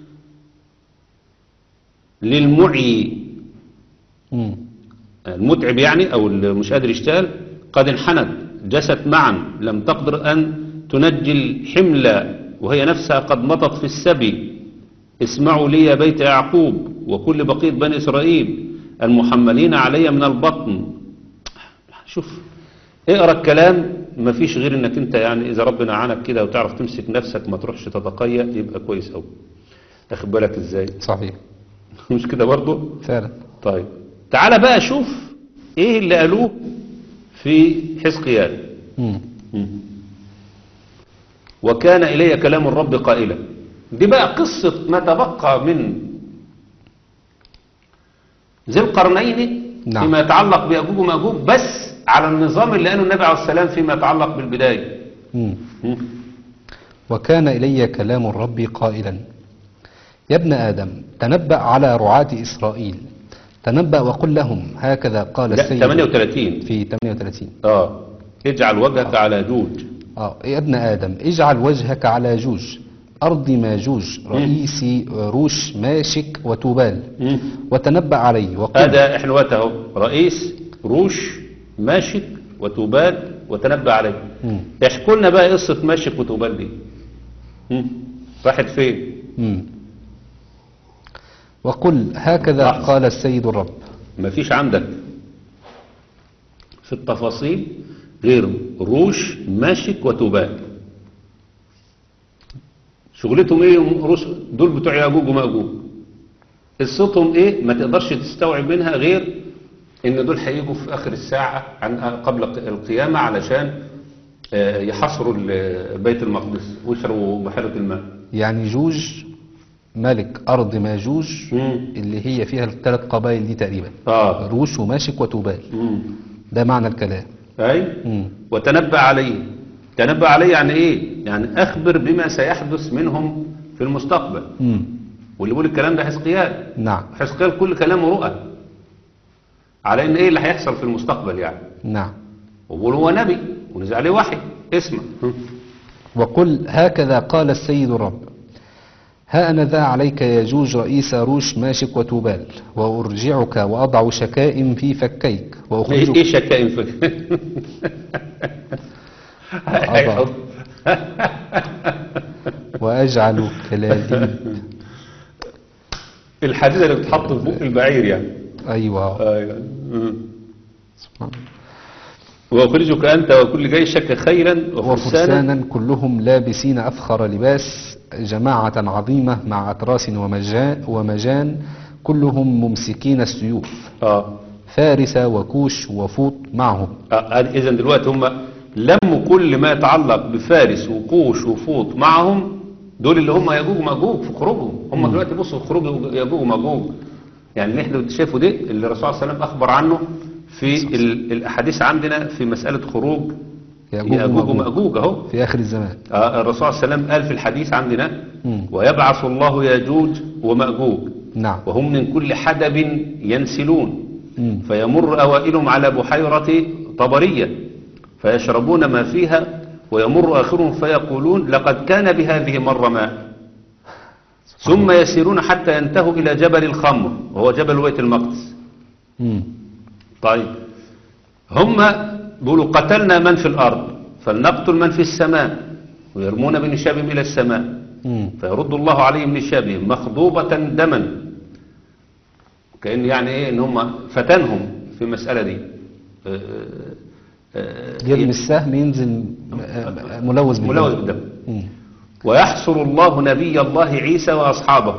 للمعي مم. المتعب يعني أو اللي مش قادر يشتغل قد انحنت جست معا لم تقدر أن تنجي الحملة وهي نفسها قد مضت في السبي اسمعوا لي يا بيت يعقوب وكل بقية بني إسرائيل المحملين علي من البطن شوف اقرا الكلام ما فيش غير انك انت يعني اذا ربنا عانك كده وتعرف تمسك نفسك ما تروحش تتقيأ يبقى كويس قوي اخد بالك ازاي صحيح مش كده برضه فعلا طيب تعال بقى شوف ايه اللي قالوه في حزقيال مم. مم. وكان إلي كلام الرب قائلا دي بقى قصة ما تبقى من ذي القرنين نعم. فيما يتعلق بيأجوج ومأجوج بس على النظام اللي قاله النبي عليه السلام فيما يتعلق بالبداية مم. مم. وكان إلي كلام الرب قائلا يا ابن آدم تنبأ على رعاة إسرائيل تنبأ وقل لهم هكذا قال لا السيد 38 في 38 اه اجعل وجهك على جوج آه يا ابن آدم اجعل وجهك على جوج أرض ماجوج رئيس روش ماشك وتوبال مم. وتنبأ علي وقل هذا احنا وقت اهو رئيس روش ماشك وتوبال وتنبأ عليه مم. احكوا لنا بقى قصة ماشك وتوبال دي مم. راحت فين مم. وقل هكذا لحظة. قال السيد الرب مفيش عندك في التفاصيل غير روش ماشك وتوبال شغلتهم ايه روش دول بتوع ياجوج وماجوج قصتهم ايه ما تقدرش تستوعب منها غير ان دول هيجوا في اخر الساعة عن قبل القيامة علشان آه، يحصروا ال- بيت المقدس ويشربوا بحيرة الماء يعني جوج ملك أرض ماجوج مم. اللي هي فيها الثلاث قبائل دي تقريبا اه روش وماشك وتوبال مم. ده معنى الكلام اي مم. وتنبأ عليه تنبأ عليه يعني ايه يعني اخبر بما سيحدث منهم في المستقبل مم. واللي بيقول الكلام ده حزقيال نعم حزقيال كل كلامه رؤى على ان ايه اللي هيحصل في المستقبل يعني نعم وبيقول هو نبي ونزل عليه وحي اسمع وقل هكذا قال السيد الرب ها أنا ذا عليك يجوج رئيس روش ماشك وتوبال وأرجعك وأضع شكائم في فكيك ايه وأخرجك إيه شكائم في أضع. وأجعل كلاليب الحديدة اللي بتحط في بق البعير يعني أيوة ايوه مم. سبحان الله. واخرجك انت وكل جيشك خيلا وفرسانا وفرسانا كلهم لابسين أفخر لباس جماعة عظيمة مع أتراس ومجان, ومجان كلهم ممسكين السيوف اه فارس وكوش وفوط معهم اذا دلوقتي هم لموا كل ما يتعلق بفارس وقوش وفوط معهم دول اللي هم يجوج وماجوج في خروجهم هم دلوقتي بصوا في خروج يجوج وماجوج يعني اللي احنا شايفه ده اللي الرسول صلى الله عليه وسلم اخبر عنه في ال- الاحاديث عندنا في مسألة خروج يأجوج يأجوج ومأجوج. وماجوج اهو في آخر الزمان آه، الرسول صلى الله عليه وسلم قال في الحديث عندنا مم. ويبعث الله ياجوج وماجوج نعم وهم من كل حدب ينسلون مم. فيمر أوائلهم على بحيرة طبرية فيشربون ما فيها ويمر آخرهم فيقولون لقد كان بهذه مرة ماء ثم يسيرون حتى ينتهوا إلى جبل الخمر وهو جبل بيت المقدس مم. طيب هم بيقولوا قتلنا من في الأرض فلنقتل من في السماء ويرمون بنشابهم إلى السماء مم. فيرد الله عليهم نشابهم مخضوبة دما كأن يعني ايه ان هم فتنهم في المسألة دي آه، آه، يرمي السهم ينزل م- م- ملوث بالدم. ملوث بالدم مم. ويحصر الله نبي الله عيسى وأصحابه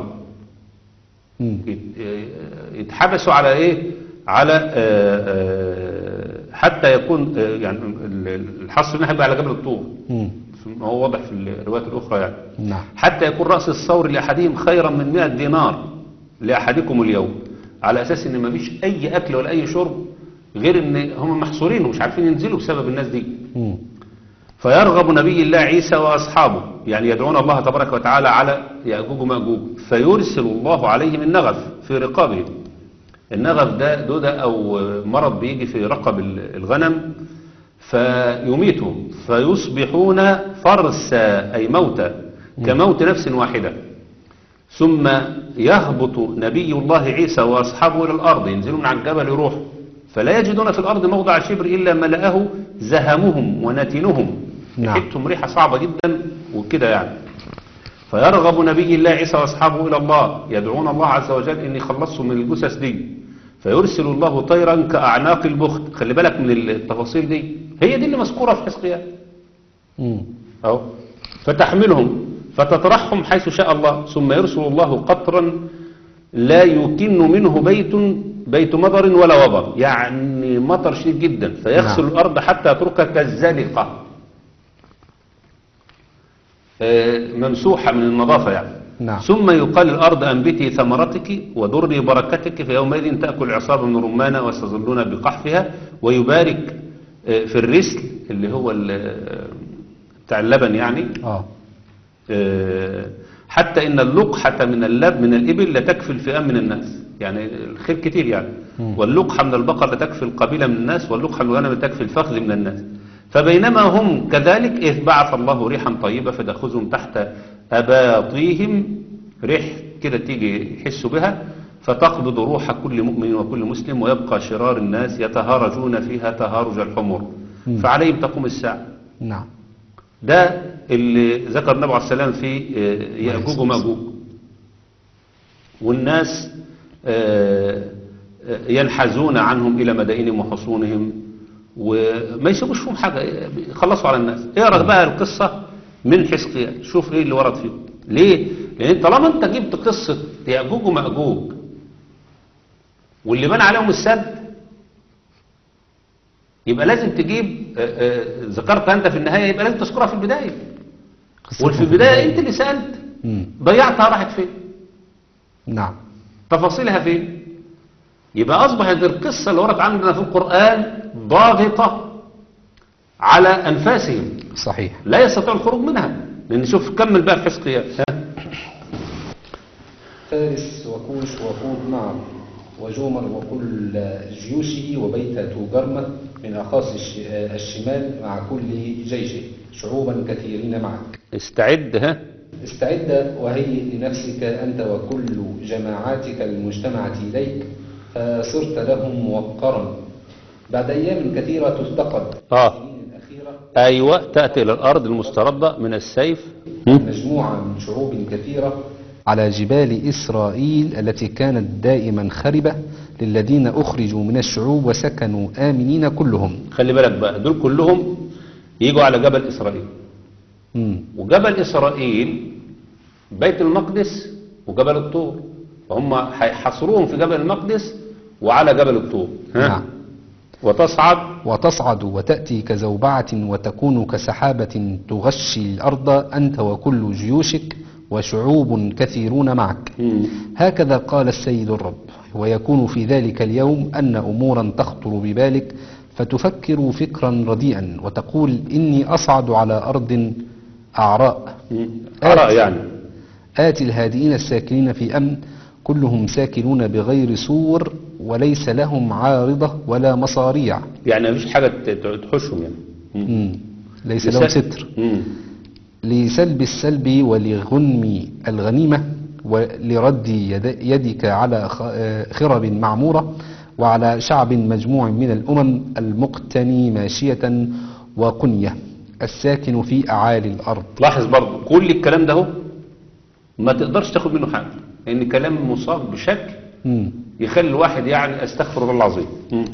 مم. يت- آه، يتحبسوا على ايه على آه، آه، حتى يكون آه، يعني ال- ال- الحصر هنا هيبقى على جبل الطور مم. ما هو واضح في الروايات الأخرى يعني نعم حتى يكون رأس الثور لأحدهم خيرا من 100 دينار لأحدكم اليوم على أساس إن مفيش أي أكل ولا أي شرب غير إن هم محصورين ومش عارفين ينزلوا بسبب الناس دي مم. فيرغب نبي الله عيسى وأصحابه يعني يدعون الله تبارك وتعالى على يأجوج ومأجوج فيرسل الله عليهم النغف في رقابهم النغف ده دودة أو مرض بيجي في رقب الغنم فيميتهم فيصبحون فرسا أي موتى كموت نفس واحدة ثم يهبط نبي الله عيسى وأصحابه إلى الأرض ينزلون على الجبل يروحوا فلا يجدون في الأرض موضع شبر إلا ملأه زهمهم ونتنهم نعم. ريحتهم ريحة صعبة جدا وكده يعني فيرغب نبي الله عيسى واصحابه الى الله يدعون الله عز وجل ان يخلصهم من الجثث دي فيرسل الله طيرا كاعناق البخت خلي بالك من التفاصيل دي هي دي اللي مذكوره في حزقيال مم. اهو فتحملهم فتطرحهم حيث شاء الله ثم يرسل الله قطرا لا يكن منه بيت بيت مطر ولا وبر يعني مطر شديد جدا فيغسل نعم. الارض حتى يتركها كالزلقه آه، ممسوحة من النظافة يعني نعم. ثم يقال الأرض أنبتي ثمرتك وضري بركتك فيومئذ تأكل عصابة من رمانة وستظلون بقحفها ويبارك آه، في الرسل اللي هو ال- بتاع اللبن يعني اه آه، حتى إن اللقحة من اللب من الإبل لتكفي الفئام من الناس يعني الخير كتير يعني واللقحة من البقر لتكفي القبيلة من الناس واللقحة من الغنم لتكفي الفخذ من الناس فبينما هم كذلك إذ بعث الله ريحا طيبة فتأخذهم تحت أباطيهم ريح كده تيجي يحسوا بها فتقبض روح كل مؤمن وكل مسلم ويبقى شرار الناس يتهارجون فيها تهارج الحمر فعليهم تقوم الساعة نعم ده اللي ذكر النبي عليه السلام في آه، يأجوج ومأجوج والناس آه، آه، ينحازون عنهم إلى مدائنهم وحصونهم وما يسيبوش فيهم حاجة يخلصوا على الناس اقرا بقى القصة من حزقيال شوف ايه اللي ورد فيه ليه؟ لأن طالما انت جبت قصة يأجوج ومأجوج واللي بنى عليهم السد يبقى لازم تجيب آه، آه، ذكرتها انت في النهاية يبقى لازم تذكرها في البداية قصتهم وفي البداية انت اللي سألت مم. ضيعتها راحت فين نعم تفاصيلها فين يبقى أصبحت القصة اللي ورد عندنا في القرآن ضاغطة على أنفاسهم صحيح لا يستطيع الخروج منها لأن شوف كمل بقى في حزقيال ها؟ فارس وكوش وهود معه وجومر وكل جيوشه وبيت توجرمة من أخاص الش- الشمال مع كل جيشه شعوبا كثيرين معك استعد ها استعد وهيئ لنفسك أنت وكل جماعاتك المجتمعة إليك فصرت لهم موقرا بعد أيام كثيرة تفتقد آه. السنين الأخيرة أيوة تأتي إلى الأرض المستردة من السيف مجموعة من شعوب كثيرة على جبال إسرائيل التي كانت دائما خربة للذين أخرجوا من الشعوب وسكنوا آمنين كلهم خلي بالك بقى دول كلهم يجوا على جبل إسرائيل مم. وجبل إسرائيل بيت المقدس وجبل الطور فهم هيحصروهم في جبل المقدس وعلى جبل الطور ها؟ نعم. وتصعد وتصعد وتأتي كزوبعة وتكون كسحابة تغشي الأرض أنت وكل جيوشك وشعوب كثيرون معك مم. هكذا قال السيد الرب ويكون في ذلك اليوم أن أمورا تخطر ببالك فتفكر فكرا رديئا وتقول إني أصعد على أرض أعراء مم. عراء آتي. يعني آتي الهادئين الساكنين في أمن كلهم ساكنون بغير سور وليس لهم عارضة ولا مصاريع يعني مفيش حاجة ت- ت- تحوشهم يعني مم. مم. ليس لهم لسل- ستر مم. لسلب السلب ولغنم الغنيمة ولرد يد- يدك على خ- آه، خرب معمورة وعلى شعب مجموع من الأمم المقتني ماشية وقنية الساكن في أعالي الأرض لاحظ برضو كل الكلام ده هو ما تقدرش تاخد منه حاجة لأن كلام مصاب بشكل مم. يخلي الواحد يعني استغفر الله العظيم مم.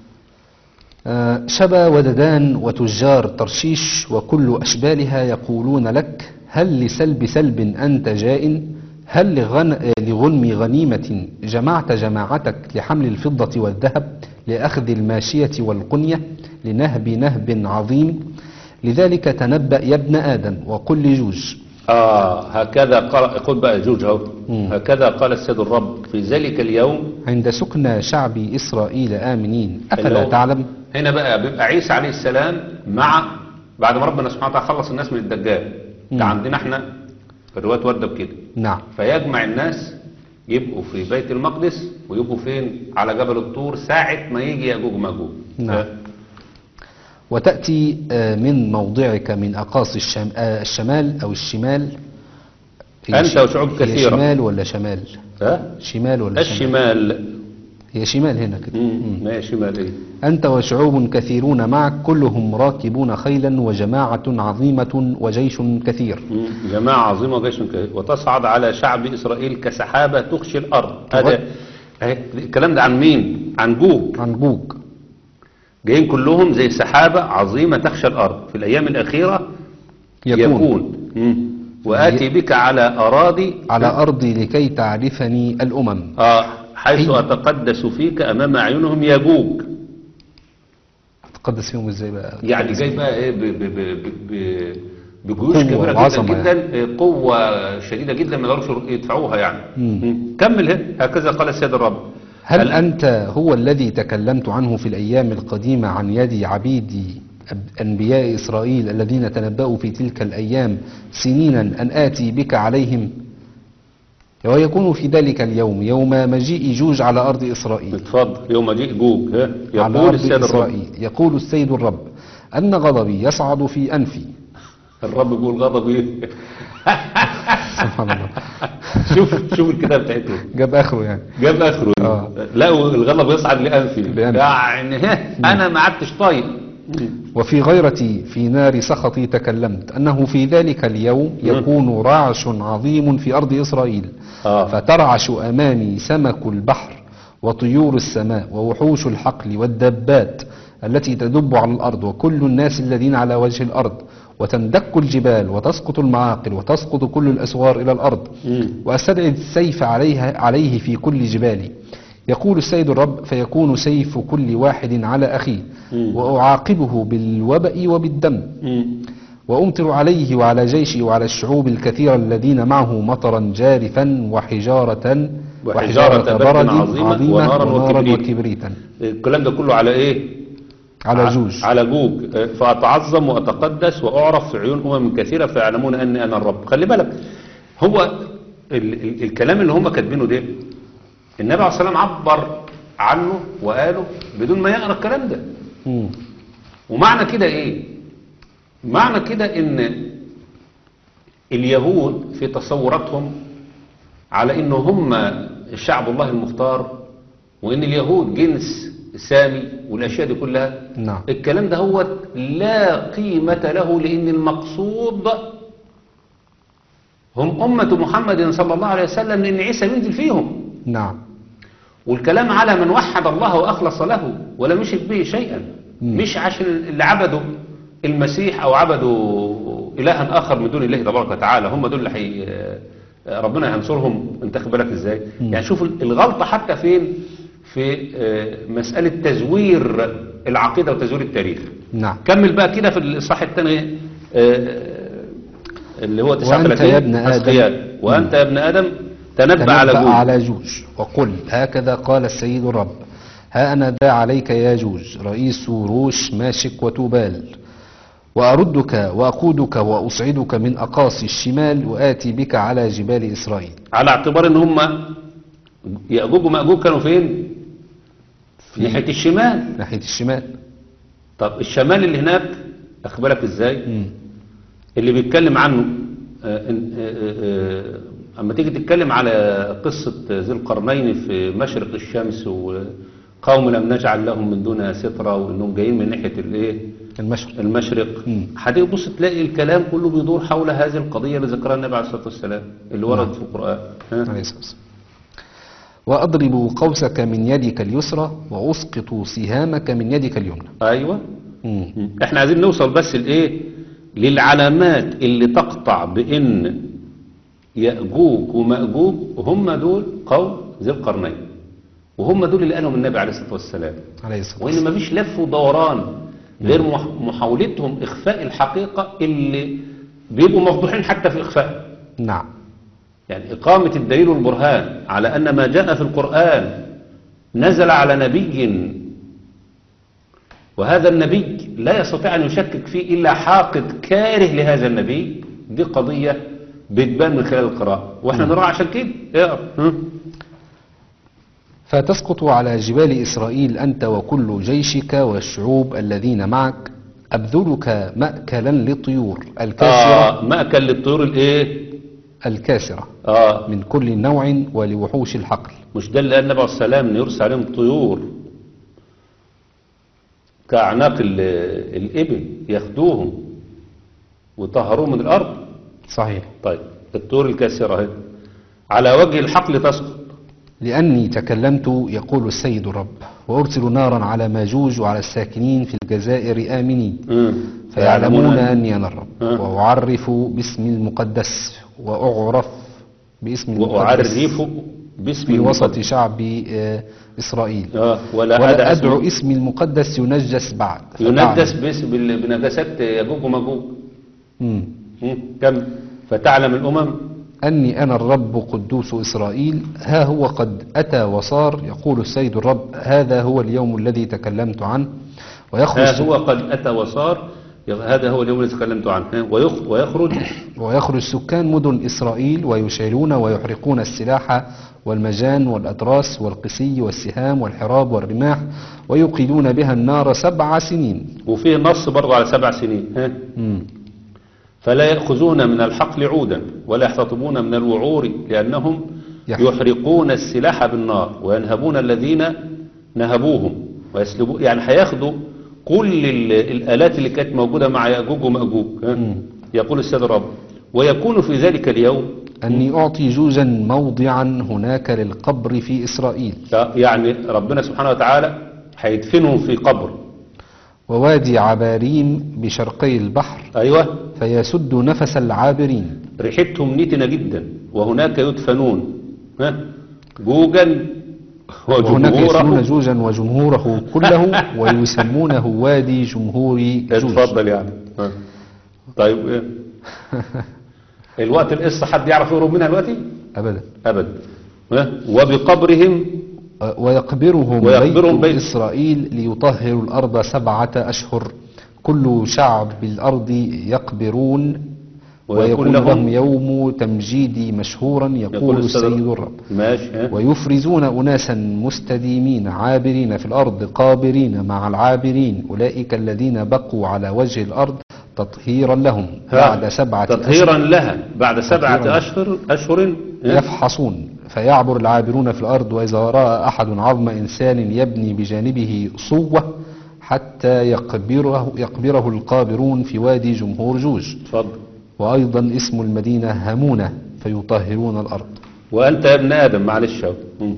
آه، شبا وددان وتجار ترشيش وكل أشبالها يقولون لك هل لسلب سلب أنت جاء هل لغن... آه، لغنم غنيمة جمعت جماعتك لحمل الفضة والذهب لأخذ الماشية والقنية لنهب نهب عظيم لذلك تنبأ يا ابن آدم وقل لجوج آه هكذا قال خد بقى جوج اهو مم. هكذا قال السيد الرب في ذلك اليوم عند سكنى شعب إسرائيل آمنين اللي أفلا هو- تعلم هنا بقى بيبقى عيسى عليه السلام مع بعد ما ربنا سبحانه وتعالى خلص الناس من الدجال مم. ده عندنا احنا في الروايات ورده بكده نعم فيجمع الناس يبقوا في بيت المقدس ويبقوا فين على جبل الطور ساعة ما يجي يأجوج ومأجوج نعم. ف- وتأتي آه، من موضعك من أقاصي الشم... آه، الشمال أو الشمال هي أنت ش- وشعوب هي كثيرة. شمال ولا شمال ها؟ شمال ولا شمال الشمال هي شمال هنا كده مم. ما هي شمال ايه أنت وشعوب كثيرون معك كلهم راكبون خيلا وجماعة عظيمة وجيش كثير مم. جماعة عظيمة وجيش كثير وتصعد على شعب إسرائيل كسحابة تخشي الأرض هذا أهي، الكلام ده عن مين؟ عن جوج عن جوج جايين كلهم زي سحابة عظيمة تخشى الأرض في الأيام الأخيرة يكون, يكون, يكون. مم. وآتي بك على أراضي على أرضي لكي تعرفني الأمم آه حيث أي. أتقدس فيك أمام أعينهم يجوج تقدس فيهم ازاي بقى يعني جاي بقى إيه ب ب ب ب ب بجيوش قوة كبيرة جدا وعظمة جدا آه، قوة شديدة جدا ما يقدروش يدفعوها يعني مم. كمل هنا. هكذا قال السيد الرب هل هل- أنت هو الذي تكلمت عنه في الأيام القديمة عن يد عبيدي أب- أنبياء إسرائيل الذين تنبأوا في تلك الأيام سنينا أن آتي بك عليهم ويكون في ذلك اليوم يوم مجيء جوج على أرض إسرائيل اتفضل يوم جيء جوج ها على يقول أرض السيد الرب إسرائيل يقول السيد الرب أن غضبي يصعد في أنفي الرب يقول غضب ايه سبحان الله شوف شوف الكتاب بتاعتهم جاب آخره يعني جاب اخره آه. لا الغضب يصعد لانفي لأنفي. يعني ها انا ما عدتش طايق وفي غيرتي في نار سخطي تكلمت أنه في ذلك اليوم يكون رعش عظيم في أرض إسرائيل آه. فترعش أمامي سمك البحر وطيور السماء ووحوش الحقل والدبات التي تدب على الأرض وكل الناس الذين على وجه الأرض وتندك الجبال وتسقط المعاقل وتسقط كل الأسوار إلى الأرض مم. وأستدعي السيف عليها عليه في كل جبالي يقول السيد الرب فيكون سيف كل واحد على أخيه مم. وأعاقبه بالوبأ وبالدم مم. وأمطر عليه وعلى جيشه وعلى الشعوب الكثيرة الذين معه مطرا جارفا وحجارة وحجارة برد عظيمة ونارا وكبريت. وكبريتا الكلام ده كله على ايه على ع- جوج على جوج آه، فأتعظم وأتقدس وأعرف في عيون أمم كثيرة فيعلمون أني أنا الرب خلي بالك هو ال ال الكلام اللي هم كاتبينه ده النبي عليه الصلاة والسلام عبر عنه وقاله بدون ما يقرأ الكلام ده مم. ومعنى كده ايه معنى كده ان اليهود في تصوراتهم على ان هم شعب الله المختار وان اليهود جنس سامي والاشياء دي كلها نعم الكلام ده هو لا قيمة له لان المقصود هم أمة محمد صلى الله عليه وسلم لأن عيسى ينزل فيهم نعم والكلام على من وحد الله وأخلص له ولم يشرك به شيئا مم. مش عشان اللي عبدوا المسيح أو عبدوا إلها آخر من دون الله تبارك وتعالى هم دول اللي حي... ربنا هينصرهم انت خد بالك ازاي مم. يعني شوف الغلطة حتى فين في آه، مسألة تزوير العقيدة وتزوير التاريخ نعم كمل بقى كده في الإصحاح الثاني آه، اللي هو 39 يا ابن آدم. حزقيال. وأنت يا ابن آدم تنبأ تنبأ على جوج على جوج وقل هكذا قال السيد الرب ها أنا ذا عليك يا جوج رئيس روش ماشك وتوبال وأردك وأقودك وأصعدك من أقاصي الشمال وآتي بك على جبال إسرائيل على اعتبار ان هم يأجوج ومأجوج كانوا فين في ناحية الشمال ناحية الشمال طب الشمال اللي هناك اخبرك ازاي مم. اللي بيتكلم عنه آه، إن- آه، آه، اما تيجي تتكلم على قصة ذي القرنين في مشرق الشمس وقوم لم نجعل لهم من دونها سترة وانهم جايين من ناحية الايه المشرق المشرق مم. هتيجي تبص تلاقي الكلام كله بيدور حول هذه القضية اللي ذكرها النبي عليه الصلاة والسلام اللي وردت في القرآن ها؟ عليه الصلاة والسلام. وأضرب قوسك من يدك اليسرى وأسقط سهامك من يدك اليمنى ايوه مم. احنا عايزين نوصل بس لايه للعلامات اللي تقطع بان يأجوج ومأجوج هم دول قوم ذي القرنين وهم دول اللي قالهم النبي عليه الصلاة والسلام عليه الصلاة وان والسلام مفيش لف ودوران غير مح- محاولتهم اخفاء الحقيقة اللي بيبقوا مفضوحين حتى في اخفائها نعم يعني إقامة الدليل والبرهان على أن ما جاء في القرآن نزل على نبي وهذا النبي لا يستطيع أن يشكك فيه إلا حاقد كاره لهذا النبي دي قضية بتبان من خلال القراءة وإحنا نراها عشان كده اقرا ها؟ فتسقط على جبال إسرائيل أنت وكل جيشك والشعوب الذين معك أبذلك مأكلا للطيور الكاسرة آه مأكل للطيور الإيه الكاسرة آه من كل نوع ولوحوش الحقل مش ده اللي قال النبي عليه السلام إن يرسل عليهم طيور كأعناق ال- الإبل ياخدوهم ويطهروهم من الأرض صحيح طيب الطور الكاسرة اهي على وجه الحقل تسقط لأني تكلمت يقول السيد الرب وأرسل نارا على ماجوج وعلى الساكنين في الجزائر آمنين مم. فيعلمون أني أنا الرب آه. وأعرف باسمي المقدس وأعرف باسم المقدس وأعرف باسم في وسط المقدس. شعب آه، إسرائيل آه ولا, ولا هذا أدعو اسم اسمي المقدس ينجس بعد ينجس فتعلم. باسم بال- بنجاسات يجوج ومجوج مم. مم. كم فتعلم الأمم أني أنا الرب قدوس إسرائيل ها هو قد أتى وصار يقول السيد الرب هذا هو اليوم الذي تكلمت عنه ويخرج, ها هو قد أتى وصار هذا هو اليوم الذي تكلمت عنه ها؟ ويخ- ويخرج ويخرج سكان مدن إسرائيل ويشعلون ويحرقون السلاح والمجان والأدراس والقسي والسهام والحراب والرماح ويوقدون بها النار سبع سنين وفيه نص برضه على سبع سنين ها؟ مم. فلا يأخذون من الحقل عودا ولا يحتطبون من الوعور لأنهم يح- يحرقون السلاح بالنار وينهبون الذين نهبوهم ويسلبون يعني هياخدوا كل ال- الآلات اللي كانت موجودة مع يأجوج ومأجوج ها؟ يقول السيد الرب ويكون في ذلك اليوم أني أعطي جوجا موضعا هناك للقبر في إسرائيل يعني ربنا سبحانه وتعالى هيدفنهم في قبر ووادي عباريم بشرقي البحر أيوه فيسد نفس العابرين ريحتهم نتنة جدا وهناك يدفنون ها؟ جوجا وهناك يسمون وجمهوره جوجا وجمهوره كله ويسمونه وادي جمهور جوج اتفضل يعني ها. طيب ايه الوقت القصة حد يعرف يهرب منها دلوقتي أبدا أبدا ها؟ وبقبرهم أه، ويقبرهم, ويقبرهم بيت, بيت- إسرائيل ليطهروا الأرض سبعة أشهر كل شعب بالأرض يقبرون ويكون ويكون لهم- لهم يوم تمجيدي مشهورا يقول السيد الرب ماشي ها؟ ويفرزون أناسا مستديمين عابرين في الأرض قابرين مع العابرين أولئك الذين بقوا على وجه الأرد تطهيرا لهم ها. بعد سبعة تطهيرا لها بعد سبعة تطهيراً. أشهر أشهر ها؟ يفحصون فيعبر العابرون في الأرض وإذا رأى أحد عظم إنسان يبني بجانبه صوة حتى يقبره, يقبره القابرون في وادي جمهور جوج اتفضل وأيضا اسم المدينة همونة فيطهرون الأرض وأنت يا ابن آدم معلش أهو. مم.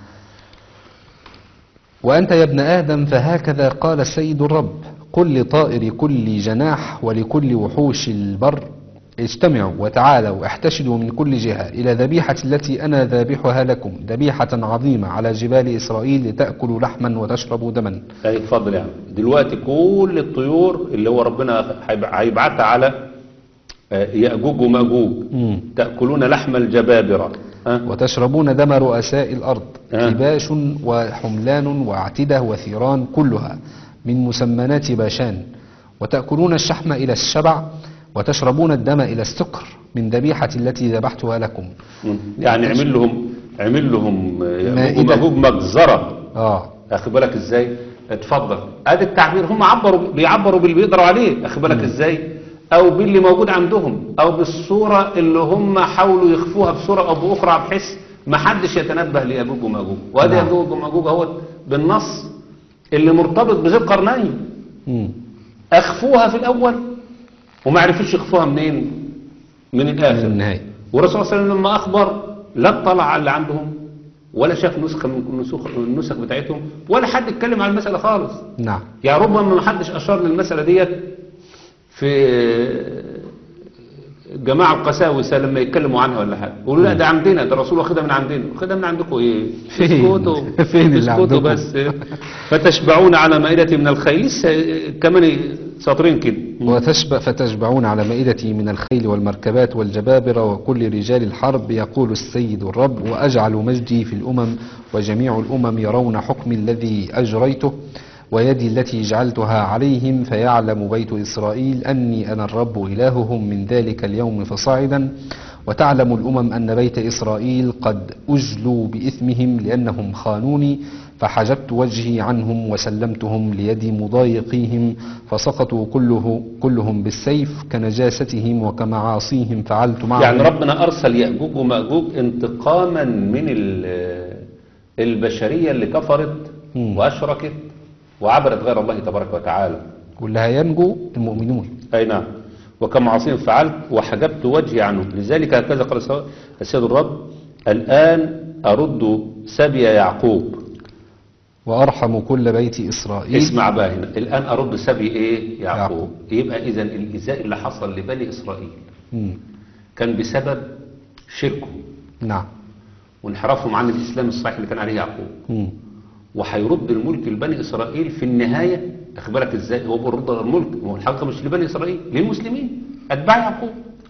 وأنت يا ابن آدم فهكذا قال السيد الرب قل لطائر كل جناح ولكل وحوش البر اجتمعوا وتعالوا احتشدوا من كل جهة إلى ذبيحة التي أنا ذابحها لكم ذبيحة عظيمة على جبال إسرائيل لتأكلوا لحما وتشربوا دما أي اتفضل يعني دلوقتي كل الطيور اللي هو ربنا هيب- هيبعتها على آه، يأجوج ومأجوج مم. تأكلون لحم الجبابرة ها؟ وتشربون دم رؤساء الأرض آه. كباش وحملان واعتدة وثيران كلها من مسمنات باشان وتأكلون الشحم إلى الشبع وتشربون الدم إلى السكر من ذبيحة التي ذبحتها لكم مم. يعني عمل لهم عمل لهم آه، يأجوج مائدة. ومأجوج مجزرة آه اخد بالك ازاي اتفضل ادي التعبير هم عبروا بيعبروا باللي بيقدروا عليه اخد بالك ازاي او باللي موجود عندهم او بالصوره اللي هم حاولوا يخفوها بصوره او باخرى بحيث ما حدش يتنبه لياجوج وماجوج وادي نعم. ياجوج وماجوج اهوت بالنص اللي مرتبط بذي القرنين مم. اخفوها في الاول وما عرفوش يخفوها منين من الاخر من النهاية والرسول صلى الله عليه وسلم لما اخبر لا اطلع على اللي عندهم ولا شاف نسخه من النسخ النسخ بتاعتهم ولا حد اتكلم عن المساله خالص نعم يعني ربما ما حدش اشار للمساله ديت في جماعه القساوسه لما يتكلموا عنها ولا حاجه يقولوا لا ده عندنا ده الرسول واخدها من عندنا واخدها من عندكم ايه فين؟ اسكتوا فين اللي اسكتوا عندكم؟ بس فتشبعون على مائده من الخيل لسه كمان سطرين كده وتشبع فتشبعون على مائدتي من الخيل والمركبات والجبابرة وكل رجال الحرب يقول السيد الرب وأجعل مجدي في الأمم وجميع الأمم يرون حكمي الذي أجريته ويدي التي جعلتها عليهم فيعلم بيت إسرائيل أني أنا الرب إلههم من ذلك اليوم فصاعدا وتعلم الأمم أن بيت إسرائيل قد أجلوا بإثمهم لأنهم خانوني فحجبت وجهي عنهم وسلمتهم ليد مضايقيهم فسقطوا كله كلهم بالسيف كنجاستهم وكمعاصيهم فعلت معهم يعني ربنا أرسل يأجوج ومأجوج انتقاما من ال- البشرية اللي كفرت مم. وأشركت وعبرت غير الله تبارك وتعالى واللي هينجو المؤمنون أي نعم وكم عصيم فعلت وحجبت وجهي عنهم لذلك هكذا قال الس- السيد الرب الآن أرد سبي يعقوب وأرحم كل بيت إسرائيل اسمع بقى هنا الآن أرد سبي إيه يعقوب يعقوب. يبقى إذا الإزاء اللي حصل لبني إسرائيل مم. كان بسبب شركهم نعم وانحرافهم عن الإسلام الصحيح اللي كان عليه يعقوب مم. وهيرد الملك لبني إسرائيل في النهاية أخبرك إزاي هو بيرد الملك هو الحقيقة مش لبني إسرائيل للمسلمين أتباع يعقوب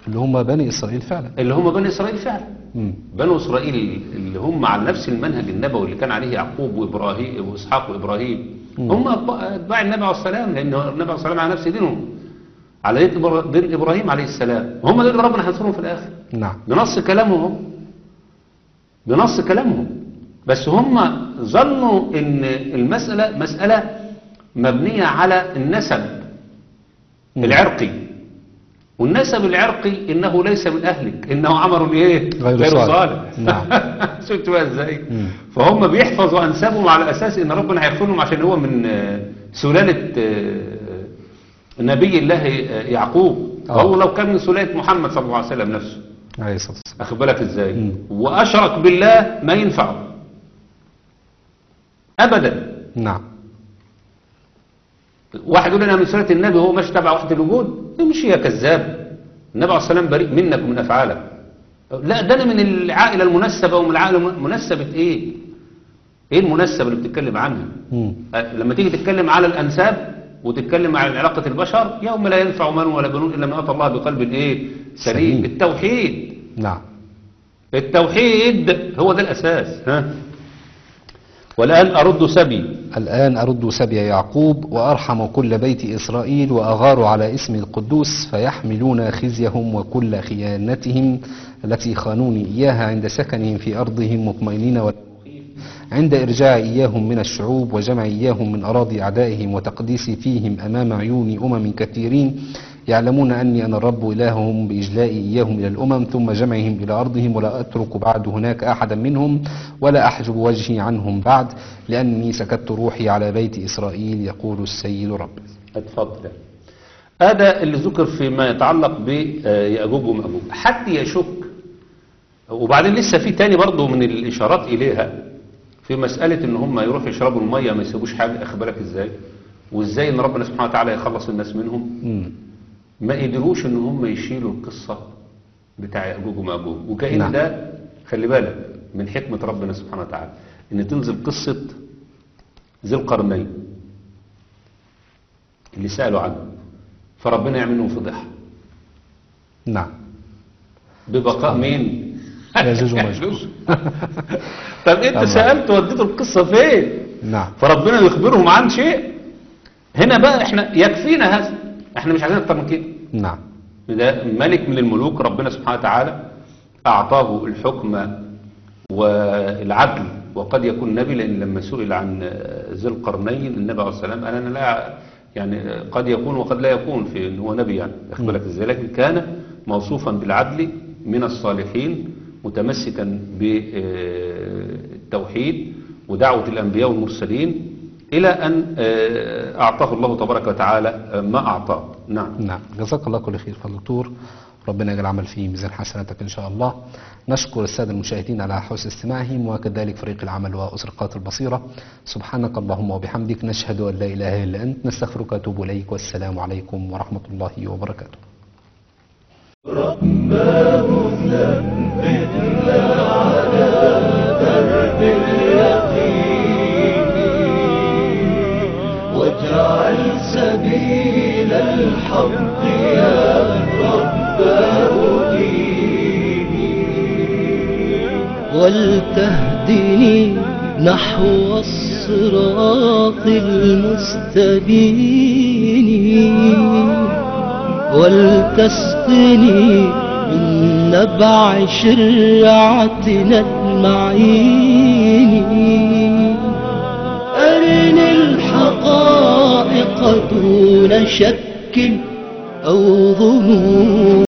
اللي هم بني إسرائيل فعلا اللي هم بني إسرائيل فعلا مم. بنو إسرائيل اللي هم على نفس المنهج النبوي اللي كان عليه يعقوب وإبراهيم وإسحاق وإبراهيم هم أتباع أتباع النبي عليه السلام لأن النبي عليه السلام على نفس دينهم على دين إبرا- دين إبراهيم عليه السلام هم دول اللي ربنا هينصرهم في الآخر نعم بنص كلامهم بنص كلامهم بس هم ظنوا ان المسألة مسألة مبنية على النسب مم. العرقي والنسب العرقي انه ليس من اهلك انه عمل ايه غير صالح. نعم. شفت بقى ازاي مم. فهم بيحفظوا انسابهم على اساس ان ربنا هيغفرهم عشان هو من آه، سلالة آه، نبي الله آه، يعقوب آه. هو لو كان من سلالة محمد صلى الله عليه وسلم نفسه عليه الصلاة والسلام أخد بالك إزاي مم. وأشرك بالله ما ينفعه أبدا نعم واحد يقول أنا من سنة النبي هو مش تبع وحدة الوجود دي مش هي كذاب النبي عليه الصلاة والسلام بريء منك ومن أفعالك لا ده أنا من العائلة المنسبة ومن العائلة الم- منسبة إيه إيه المنسبة اللي بتتكلم عنها مم. أه، لما تيجي تتكلم على الأنساب وتتكلم عن علاقة البشر يوم لا ينفع مال ولا بنون إلا من أتى الله بقلب إيه سليم سليم. التوحيد نعم التوحيد هو ده الأساس ها والآن أرد سبي الآن أرد سبي يعقوب وأرحم كل بيت إسرائيل وأغار على اسم القدوس فيحملون خزيهم وكل خيانتهم التي خانوني إياها عند سكنهم في أرضهم مطمئنين ولا مخيف عند إرجاع إياهم من الشعوب وجمع إياهم من أراضي أعدائهم وتقديسي فيهم أمام عيون أمم كثيرين يعلمون أني أنا الرب إلههم بإجلائي إياهم إلى الأمم ثم جمعهم إلى أرضهم ولا أترك بعد هناك أحدا منهم ولا أحجب وجهي عنهم بعد لأني سكت روحي على بيت إسرائيل يقول السيد رب اتفضل هذا اللي ذكر فيما يتعلق بيأجوج ومأجوج حد يشك وبعدين لسه في تاني برضه من الإشارات إليها في مسألة إن هم يروحوا يشربوا المية ما يسيبوش حاجة أخد بالك إزاي وإزاي إن ربنا سبحانه وتعالى يخلص الناس منهم مم. ما قدروش ان هم يشيلوا القصة بتاع يأجوج ومأجوج وكأن نعم. ده خلي بالك من حكمة ربنا سبحانه وتعالى ان تنزل قصة ذي القرنين اللي سألوا عنه فربنا يعمل لهم فضيحة نعم ببقاء مين؟ يأجوج ومأجوج. طب انت الله. سألت وديت القصة فين؟ نعم فربنا يخبرهم عن شيء هنا بقى احنا يكفينا هذا احنا مش عايزين اكتر من كده نعم ده ملك من الملوك ربنا سبحانه وتعالى أعطاه الحكم والعدل وقد يكون نبي لأن لما سئل عن ذي القرنين النبي عليه السلام قال أنا لا يعني قد يكون وقد لا يكون في إن هو نبي يعني أخد بالك إزاي لكن كان موصوفا بالعدل من الصالحين متمسكا بالتوحيد ودعوة الأنبياء والمرسلين إلى أن آه، أعطاه الله تبارك وتعالى آه، ما أعطاه نعم نعم جزاك الله كل خير فضل دكتور ربنا يجعل العمل في ميزان حسناتك إن شاء الله نشكر السادة المشاهدين على حسن استماعهم وكذلك فريق العمل وأسرقات البصيرة سبحانك اللهم وبحمدك نشهد أن لا إله إلا أنت نستغفرك ونتوب إليك والسلام عليكم ورحمة الله وبركاته واجعل سبيل الحق يا رب هديني ولتهدني نحو الصراط المستبين ولتسقني من نبع شرعتنا المعين أرني الحقائق دون شك أو ظنون